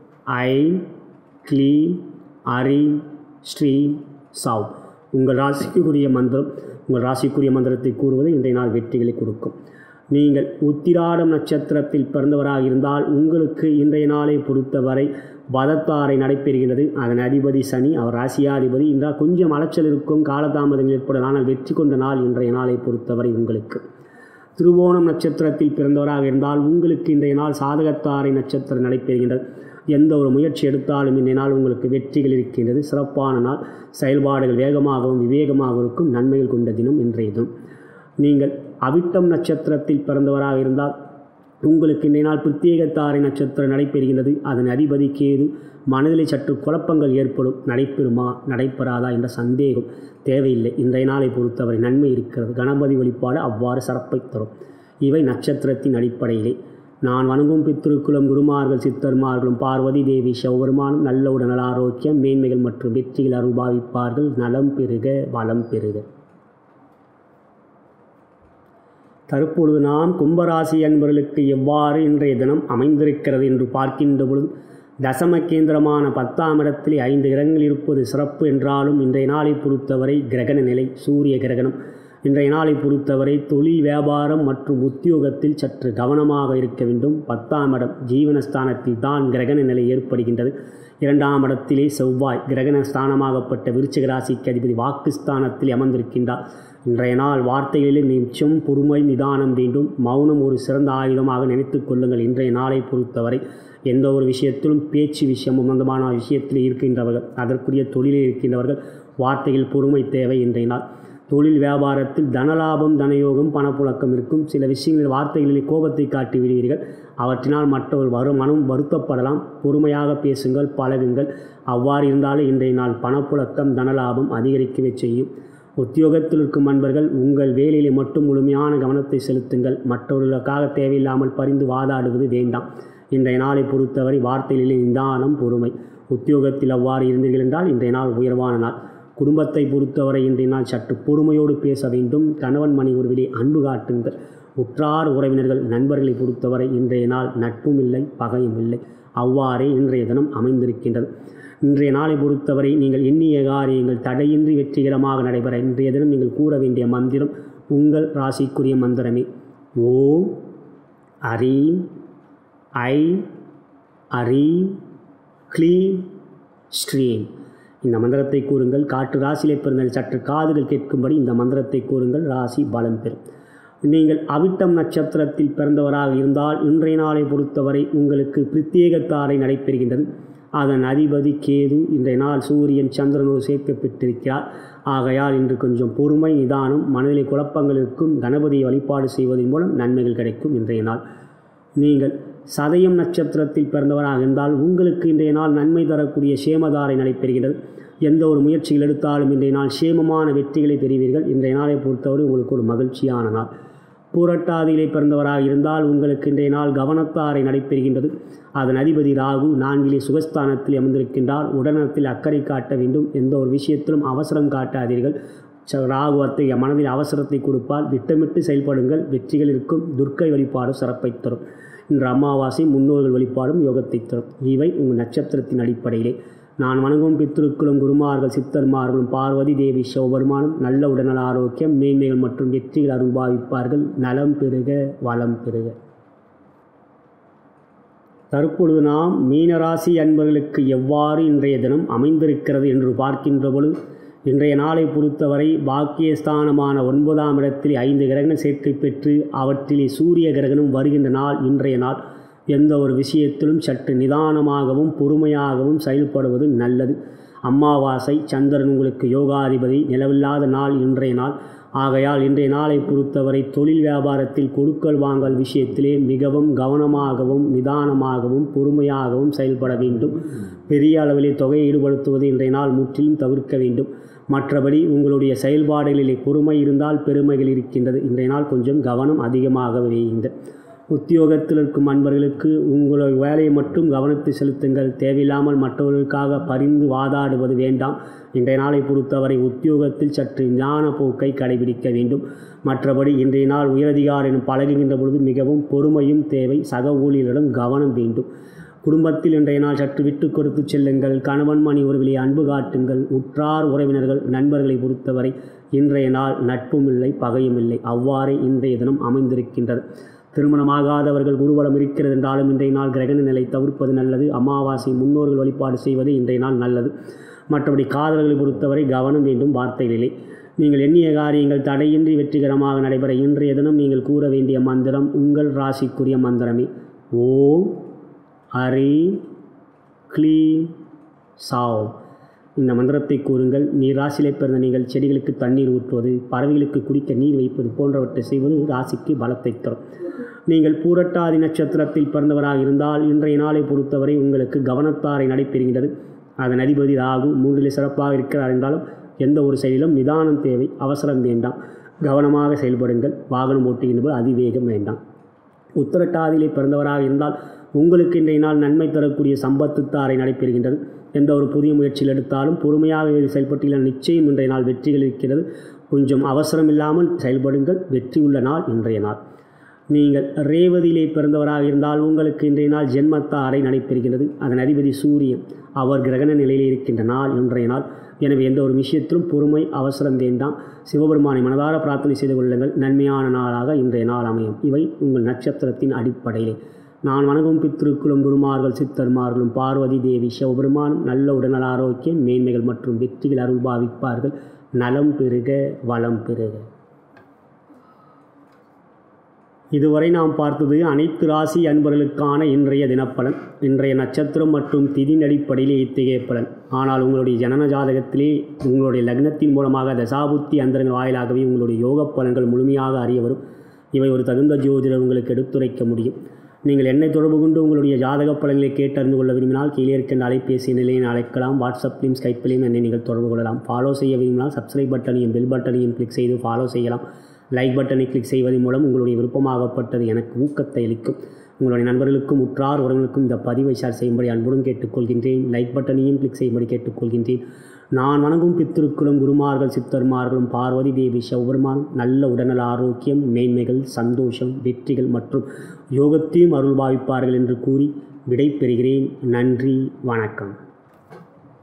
ஐம் க்ளீம் அரீம் ஸ்ரீம் சாவ் உங்கள் ராசிக்குரிய மந்திரம் உங்கள் ராசிக்குரிய மந்திரத்தை கூறுவது இன்றைய நாள் வெற்றிகளை கொடுக்கும் நீங்கள் உத்திராடம் நட்சத்திரத்தில் பிறந்தவராக இருந்தால் உங்களுக்கு இன்றைய நாளை பொறுத்தவரை வதத்தாரை நடைபெறுகின்றது அதன் அதிபதி சனி அவர் ராசியாதிபதி என்றால் கொஞ்சம் அலைச்சல் இருக்கும் காலதாமதங்கள் ஏற்படும் ஆனால் வெற்றி கொண்ட நாள் இன்றைய நாளை பொறுத்தவரை உங்களுக்கு திருவோணம் நட்சத்திரத்தில் பிறந்தவராக இருந்தால் உங்களுக்கு இன்றைய நாள் சாதகத்தாரை நட்சத்திரம் நடைபெறுகின்றது எந்த ஒரு முயற்சி எடுத்தாலும் இன்றைய நாள் உங்களுக்கு வெற்றிகள் இருக்கின்றது சிறப்பான நாள் செயல்பாடுகள் வேகமாகவும் விவேகமாகவும் இருக்கும் நன்மைகள் கொண்ட தினம் இன்றைய தினம் நீங்கள் அவிட்டம் நட்சத்திரத்தில் பிறந்தவராக இருந்தால் உங்களுக்கு இன்றைய நாள் பிரத்யேகத்தாரை நட்சத்திரம் நடைபெறுகின்றது அதன் அதிபதி கேது மனதில் சற்று குழப்பங்கள் ஏற்படும் நடைபெறுமா நடைபெறாதா என்ற சந்தேகம் தேவையில்லை இன்றைய நாளை பொறுத்தவரை நன்மை இருக்கிறது கணபதி வழிபாடு அவ்வாறு சிறப்பை தரும் இவை நட்சத்திரத்தின் அடிப்படையிலே நான் வணங்கும் பித்திருக்குளம் குருமார்கள் சித்தர்மார்களும் பார்வதி தேவி சிவபெருமானும் நல்ல உடல் ஆரோக்கியம் மேன்மைகள் மற்றும் வெற்றிகள் அருள்பாவிப்பார்கள் நலம் பெறுக வளம் பெறுக தற்பொழுது நாம் கும்பராசி அன்பர்களுக்கு எவ்வாறு இன்றைய தினம் அமைந்திருக்கிறது என்று பார்க்கின்ற பொழுது தசம கேந்திரமான பத்தாம் இடத்திலே ஐந்து கிரகங்கள் இருப்பது சிறப்பு என்றாலும் இன்றைய நாளை பொறுத்தவரை கிரகண நிலை சூரிய கிரகணம் இன்றைய நாளை பொறுத்தவரை தொழில் வியாபாரம் மற்றும் உத்தியோகத்தில் சற்று கவனமாக இருக்க வேண்டும் பத்தாம் இடம் ஜீவனஸ்தானத்தில் தான் கிரகண நிலை ஏற்படுகின்றது இரண்டாம் இடத்திலே செவ்வாய் கிரகண ஸ்தானமாகப்பட்ட விருச்சிக ராசிக்கு அதிபதி வாக்குஸ்தானத்தில் அமர்ந்திருக்கின்றார் இன்றைய நாள் வார்த்தைகளில் நிச்சயம் பொறுமை நிதானம் வேண்டும் மௌனம் ஒரு சிறந்த ஆயுதமாக நினைத்து கொள்ளுங்கள் இன்றைய நாளை பொறுத்தவரை எந்த ஒரு விஷயத்திலும் பேச்சு விஷயம் சம்பந்தமான விஷயத்தில் இருக்கின்றவர்கள் அதற்குரிய தொழிலில் இருக்கின்றவர்கள் வார்த்தையில் பொறுமை தேவை இன்றைய நாள் தொழில் வியாபாரத்தில் தனலாபம் தனயோகம் பணப்புழக்கம் இருக்கும் சில விஷயங்களில் வார்த்தைகளில் கோபத்தை காட்டி விடுவீர்கள் அவற்றினால் மற்றவர் வரும் மனம் வருத்தப்படலாம் பொறுமையாக பேசுங்கள் பழகுங்கள் அவ்வாறு இருந்தாலும் இன்றைய நாள் பணப்புழக்கம் தனலாபம் அதிகரிக்கவே செய்யும் உத்தியோகத்தில் இருக்கும் நண்பர்கள் உங்கள் வேலையிலே மட்டும் முழுமையான கவனத்தை செலுத்துங்கள் மற்றவர்களுக்காக தேவையில்லாமல் பரிந்து வாதாடுவது வேண்டாம் இன்றைய நாளை பொறுத்தவரை வார்த்தைகளிலே நிதானம் பொறுமை உத்தியோகத்தில் அவ்வாறு இருந்தீர்கள் என்றால் இன்றைய நாள் உயர்வான நாள் குடும்பத்தை பொறுத்தவரை இன்றைய நாள் சற்று பொறுமையோடு பேச வேண்டும் கணவன் மணி உறவிலே அன்பு காட்டுங்கள் உற்றார் உறவினர்கள் நண்பர்களை பொறுத்தவரை இன்றைய நாள் நட்பும் இல்லை பகையும் இல்லை அவ்வாறே இன்றைய தினம் அமைந்திருக்கின்றது இன்றைய நாளை பொறுத்தவரை நீங்கள் எண்ணிய காரியங்கள் தடையின்றி வெற்றிகரமாக நடைபெற இன்றைய தினம் நீங்கள் கூற வேண்டிய மந்திரம் உங்கள் ராசிக்குரிய மந்திரமே ஓம் அரீம் ஐ அரீம் க்ளீம் ஸ்ரீம் இந்த மந்திரத்தை கூறுங்கள் காற்று ராசியிலே பிறந்த சற்று காதுகள் கேட்கும்படி இந்த மந்திரத்தை கூறுங்கள் ராசி பலம் பெறும் நீங்கள் அவிட்டம் நட்சத்திரத்தில் பிறந்தவராக இருந்தால் இன்றைய நாளை பொறுத்தவரை உங்களுக்கு பிரத்யேகத்தாரை நடைபெறுகின்றது அதன் அதிபதி கேது இன்றைய நாள் சூரியன் சந்திரனோடு சேர்க்கப்பட்டிருக்கிறார் ஆகையால் இன்று கொஞ்சம் பொறுமை நிதானம் மனதிலே குழப்பங்கள் இருக்கும் கணபதியை வழிபாடு செய்வதன் மூலம் நன்மைகள் கிடைக்கும் இன்றைய நாள் நீங்கள் சதயம் நட்சத்திரத்தில் பிறந்தவராக இருந்தால் உங்களுக்கு இன்றைய நாள் நன்மை தரக்கூடிய சேமதாரை நடைபெறுகிறது எந்த ஒரு முயற்சிகள் எடுத்தாலும் இன்றைய நாள் சேமமான வெற்றிகளை பெறுவீர்கள் இன்றைய நாளை பொறுத்தவரை உங்களுக்கு ஒரு மகிழ்ச்சியான நாள் பூரட்டாதியிலே பிறந்தவராக இருந்தால் உங்களுக்கு இன்றைய நாள் கவனத்தாரை நடைபெறுகின்றது அதன் அதிபதி ராகு நான்கிலே சுகஸ்தானத்தில் அமர்ந்திருக்கின்றார் உடனத்தில் அக்கறை காட்ட வேண்டும் எந்த ஒரு விஷயத்திலும் அவசரம் காட்டாதீர்கள் ச- ராகு அத்தகைய மனதில் அவசரத்தை கொடுப்பால் திட்டமிட்டு செயல்படுங்கள் வெற்றிகள் இருக்கும் துர்க்கை வழிபாடு சிறப்பை தரும் இன்று அமாவாசை முன்னோர்கள் வழிபாடும் யோகத்தை தரும் இவை உங்கள் நட்சத்திரத்தின் அடிப்படையிலே நான் வணங்கும் பித்ருக்களும் குருமார்கள் சித்தர்மார்களும் பார்வதி தேவி சிவபெருமானும் நல்ல உடல்நல ஆரோக்கியம் மேன்மைகள் மற்றும் வெற்றிகள் அருள்பாவிப்பார்கள் நலம் பெறுக வளம் பெறுக தற்பொழுது நாம் மீனராசி அன்பர்களுக்கு எவ்வாறு இன்றைய தினம் அமைந்திருக்கிறது என்று பார்க்கின்ற பொழுது இன்றைய நாளை பொறுத்தவரை பாக்கியஸ்தானமான ஒன்பதாம் இடத்தில் ஐந்து கிரகண சேர்க்கை பெற்று அவற்றிலே சூரிய கிரகணம் வருகின்ற நாள் இன்றைய நாள் எந்த ஒரு விஷயத்திலும் சற்று நிதானமாகவும் பொறுமையாகவும் செயல்படுவது நல்லது அமாவாசை சந்திரன் உங்களுக்கு யோகாதிபதி நிலவில்லாத நாள் இன்றைய நாள் ஆகையால் இன்றைய நாளை பொறுத்தவரை தொழில் வியாபாரத்தில் கொடுக்கல் வாங்கல் விஷயத்திலே மிகவும் கவனமாகவும் நிதானமாகவும் பொறுமையாகவும் செயல்பட வேண்டும் பெரிய அளவிலே தொகையை ஈடுபடுத்துவது இன்றைய நாள் முற்றிலும் தவிர்க்க வேண்டும் மற்றபடி உங்களுடைய செயல்பாடுகளிலே பொறுமை இருந்தால் பெருமைகள் இருக்கின்றது இன்றைய நாள் கொஞ்சம் கவனம் அதிகமாக வையுங்கள் உத்தியோகத்தில் இருக்கும் அன்பர்களுக்கு உங்களுடைய வேலையை மட்டும் கவனத்தை செலுத்துங்கள் தேவையில்லாமல் மற்றவர்களுக்காக பரிந்து வாதாடுவது வேண்டாம் இன்றைய நாளை பொறுத்தவரை உத்தியோகத்தில் சற்று ஞான போக்கை கடைபிடிக்க வேண்டும் மற்றபடி இன்றைய நாள் உயரதிகாரிடம் பழகுகின்ற பொழுது மிகவும் பொறுமையும் தேவை சக ஊழியரிடம் கவனம் வேண்டும் குடும்பத்தில் இன்றைய நாள் சற்று விட்டு கொடுத்து செல்லுங்கள் கணவன் மணி உறவிலே அன்பு காட்டுங்கள் உற்றார் உறவினர்கள் நண்பர்களை பொறுத்தவரை இன்றைய நாள் நட்பும் இல்லை பகையும் இல்லை அவ்வாறே இன்றைய தினம் அமைந்திருக்கின்றது திருமணமாகாதவர்கள் குருவலம் இருக்கிறது என்றாலும் இன்றைய நாள் கிரகண நிலை தவிர்ப்பது நல்லது அமாவாசை முன்னோர்கள் வழிபாடு செய்வது இன்றைய நாள் நல்லது மற்றபடி காதல்களை பொறுத்தவரை கவனம் வேண்டும் வார்த்தைகளிலே நீங்கள் எண்ணிய காரியங்கள் தடையின்றி வெற்றிகரமாக நடைபெற இன்றைய தினம் நீங்கள் கூற வேண்டிய மந்திரம் உங்கள் ராசிக்குரிய மந்திரமே ஓம் ஹரி க்ளீம் சாவ் இந்த மந்திரத்தை கூறுங்கள் நீர் ராசியிலே பிறந்த நீங்கள் செடிகளுக்கு தண்ணீர் ஊற்றுவது பறவைகளுக்கு குடிக்க நீர் வைப்பது போன்றவற்றை செய்வது ராசிக்கு பலத்தை தரும் நீங்கள் பூரட்டாதி நட்சத்திரத்தில் பிறந்தவராக இருந்தால் இன்றைய நாளை பொறுத்தவரை உங்களுக்கு கவனத்தாரை நடைபெறுகின்றது அதன் அதிபதி ராகு மூன்றிலே சிறப்பாக இருக்கிறார் என்றாலும் எந்த ஒரு செயலிலும் நிதானம் தேவை அவசரம் வேண்டாம் கவனமாக செயல்படுங்கள் வாகனம் ஓட்டுகின்ற போது அதிவேகம் வேண்டாம் உத்திரட்டாதியிலே பிறந்தவராக இருந்தால் உங்களுக்கு இன்றைய நாள் நன்மை தரக்கூடிய சம்பத்து தாரை நடைபெறுகின்றது எந்த ஒரு புதிய முயற்சியில் எடுத்தாலும் பொறுமையாக செயல்பட்டீர்கள் நிச்சயம் இன்றைய நாள் வெற்றிகள் இருக்கிறது கொஞ்சம் அவசரம் இல்லாமல் செயல்படுங்கள் வெற்றி உள்ள நாள் இன்றைய நாள் நீங்கள் ரேவதியிலே பிறந்தவராக இருந்தால் உங்களுக்கு இன்றைய நாள் ஜென்மத்தாரை நடைபெறுகிறது அதன் அதிபதி சூரியன் அவர் கிரகண நிலையில் இருக்கின்ற நாள் இன்றைய நாள் எனவே எந்த ஒரு விஷயத்திலும் பொறுமை அவசரம் வேண்டாம் சிவபெருமானை மனதார பிரார்த்தனை செய்து கொள்ளுங்கள் நன்மையான நாளாக இன்றைய நாள் அமையும் இவை உங்கள் நட்சத்திரத்தின் அடிப்படையிலே நான் வணங்கும் பித்திருக்குளும் குருமார்கள் சித்தர்மார்களும் பார்வதி தேவி சிவபெருமானும் நல்ல உடல்நல ஆரோக்கியம் மேன்மைகள் மற்றும் வெற்றிகள் அருள்பாவிப்பார்கள் நலம் பெறுக வளம் பெறுக இதுவரை நாம் பார்த்தது அனைத்து ராசி அன்பர்களுக்கான இன்றைய தினப்பலன் இன்றைய நட்சத்திரம் மற்றும் திதியின் அடிப்படையிலே இத்தகைய பலன் ஆனால் உங்களுடைய ஜனன ஜாதகத்திலே உங்களுடைய லக்னத்தின் மூலமாக தசாபுத்தி அந்தரங்கள் வாயிலாகவே உங்களுடைய யோக பலன்கள் முழுமையாக அறிய வரும் இவை ஒரு தகுந்த ஜோதிடர் உங்களுக்கு எடுத்துரைக்க முடியும் நீங்கள் என்னை தொடர்பு கொண்டு உங்களுடைய ஜாதக பலன்களை கேட்டறிந்து கொள்ள விரும்பினால் கீழே இருக்கின்ற அலைபேசி நிலையை அழைக்கலாம் வாட்ஸ்அப்லையும் ஸ்கைப்பிலையும் என்னை நீங்கள் தொடர்பு கொள்ளலாம் ஃபாலோ செய்ய விரும்பினால் சப்ஸ்கிரைப் பட்டனையும் பெல் பட்டனையும் கிளிக் செய்து ஃபாலோ செய்யலாம் லைக் பட்டனை கிளிக் செய்வதன் மூலம் உங்களுடைய விருப்பமாகப்பட்டது எனக்கு ஊக்கத்தை அளிக்கும் உங்களுடைய நண்பர்களுக்கும் உற்றார் உறவினருக்கும் இந்த பதிவை ஷேர் செய்யும்படி அன்புடன் கேட்டுக்கொள்கின்றேன் லைக் பட்டனையும் கிளிக் செய்யும்படி கேட்டுக்கொள்கின்றேன் நான் வணங்கும் பித்திருக்குளும் குருமார்கள் சித்தர்மார்களும் பார்வதி தேவி சௌபெருமானும் நல்ல உடல்நல ஆரோக்கியம் மேன்மைகள் சந்தோஷம் வெற்றிகள் மற்றும் யோகத்தையும் அருள் பாவிப்பார்கள் என்று கூறி விடை பெறுகிறேன் நன்றி வணக்கம்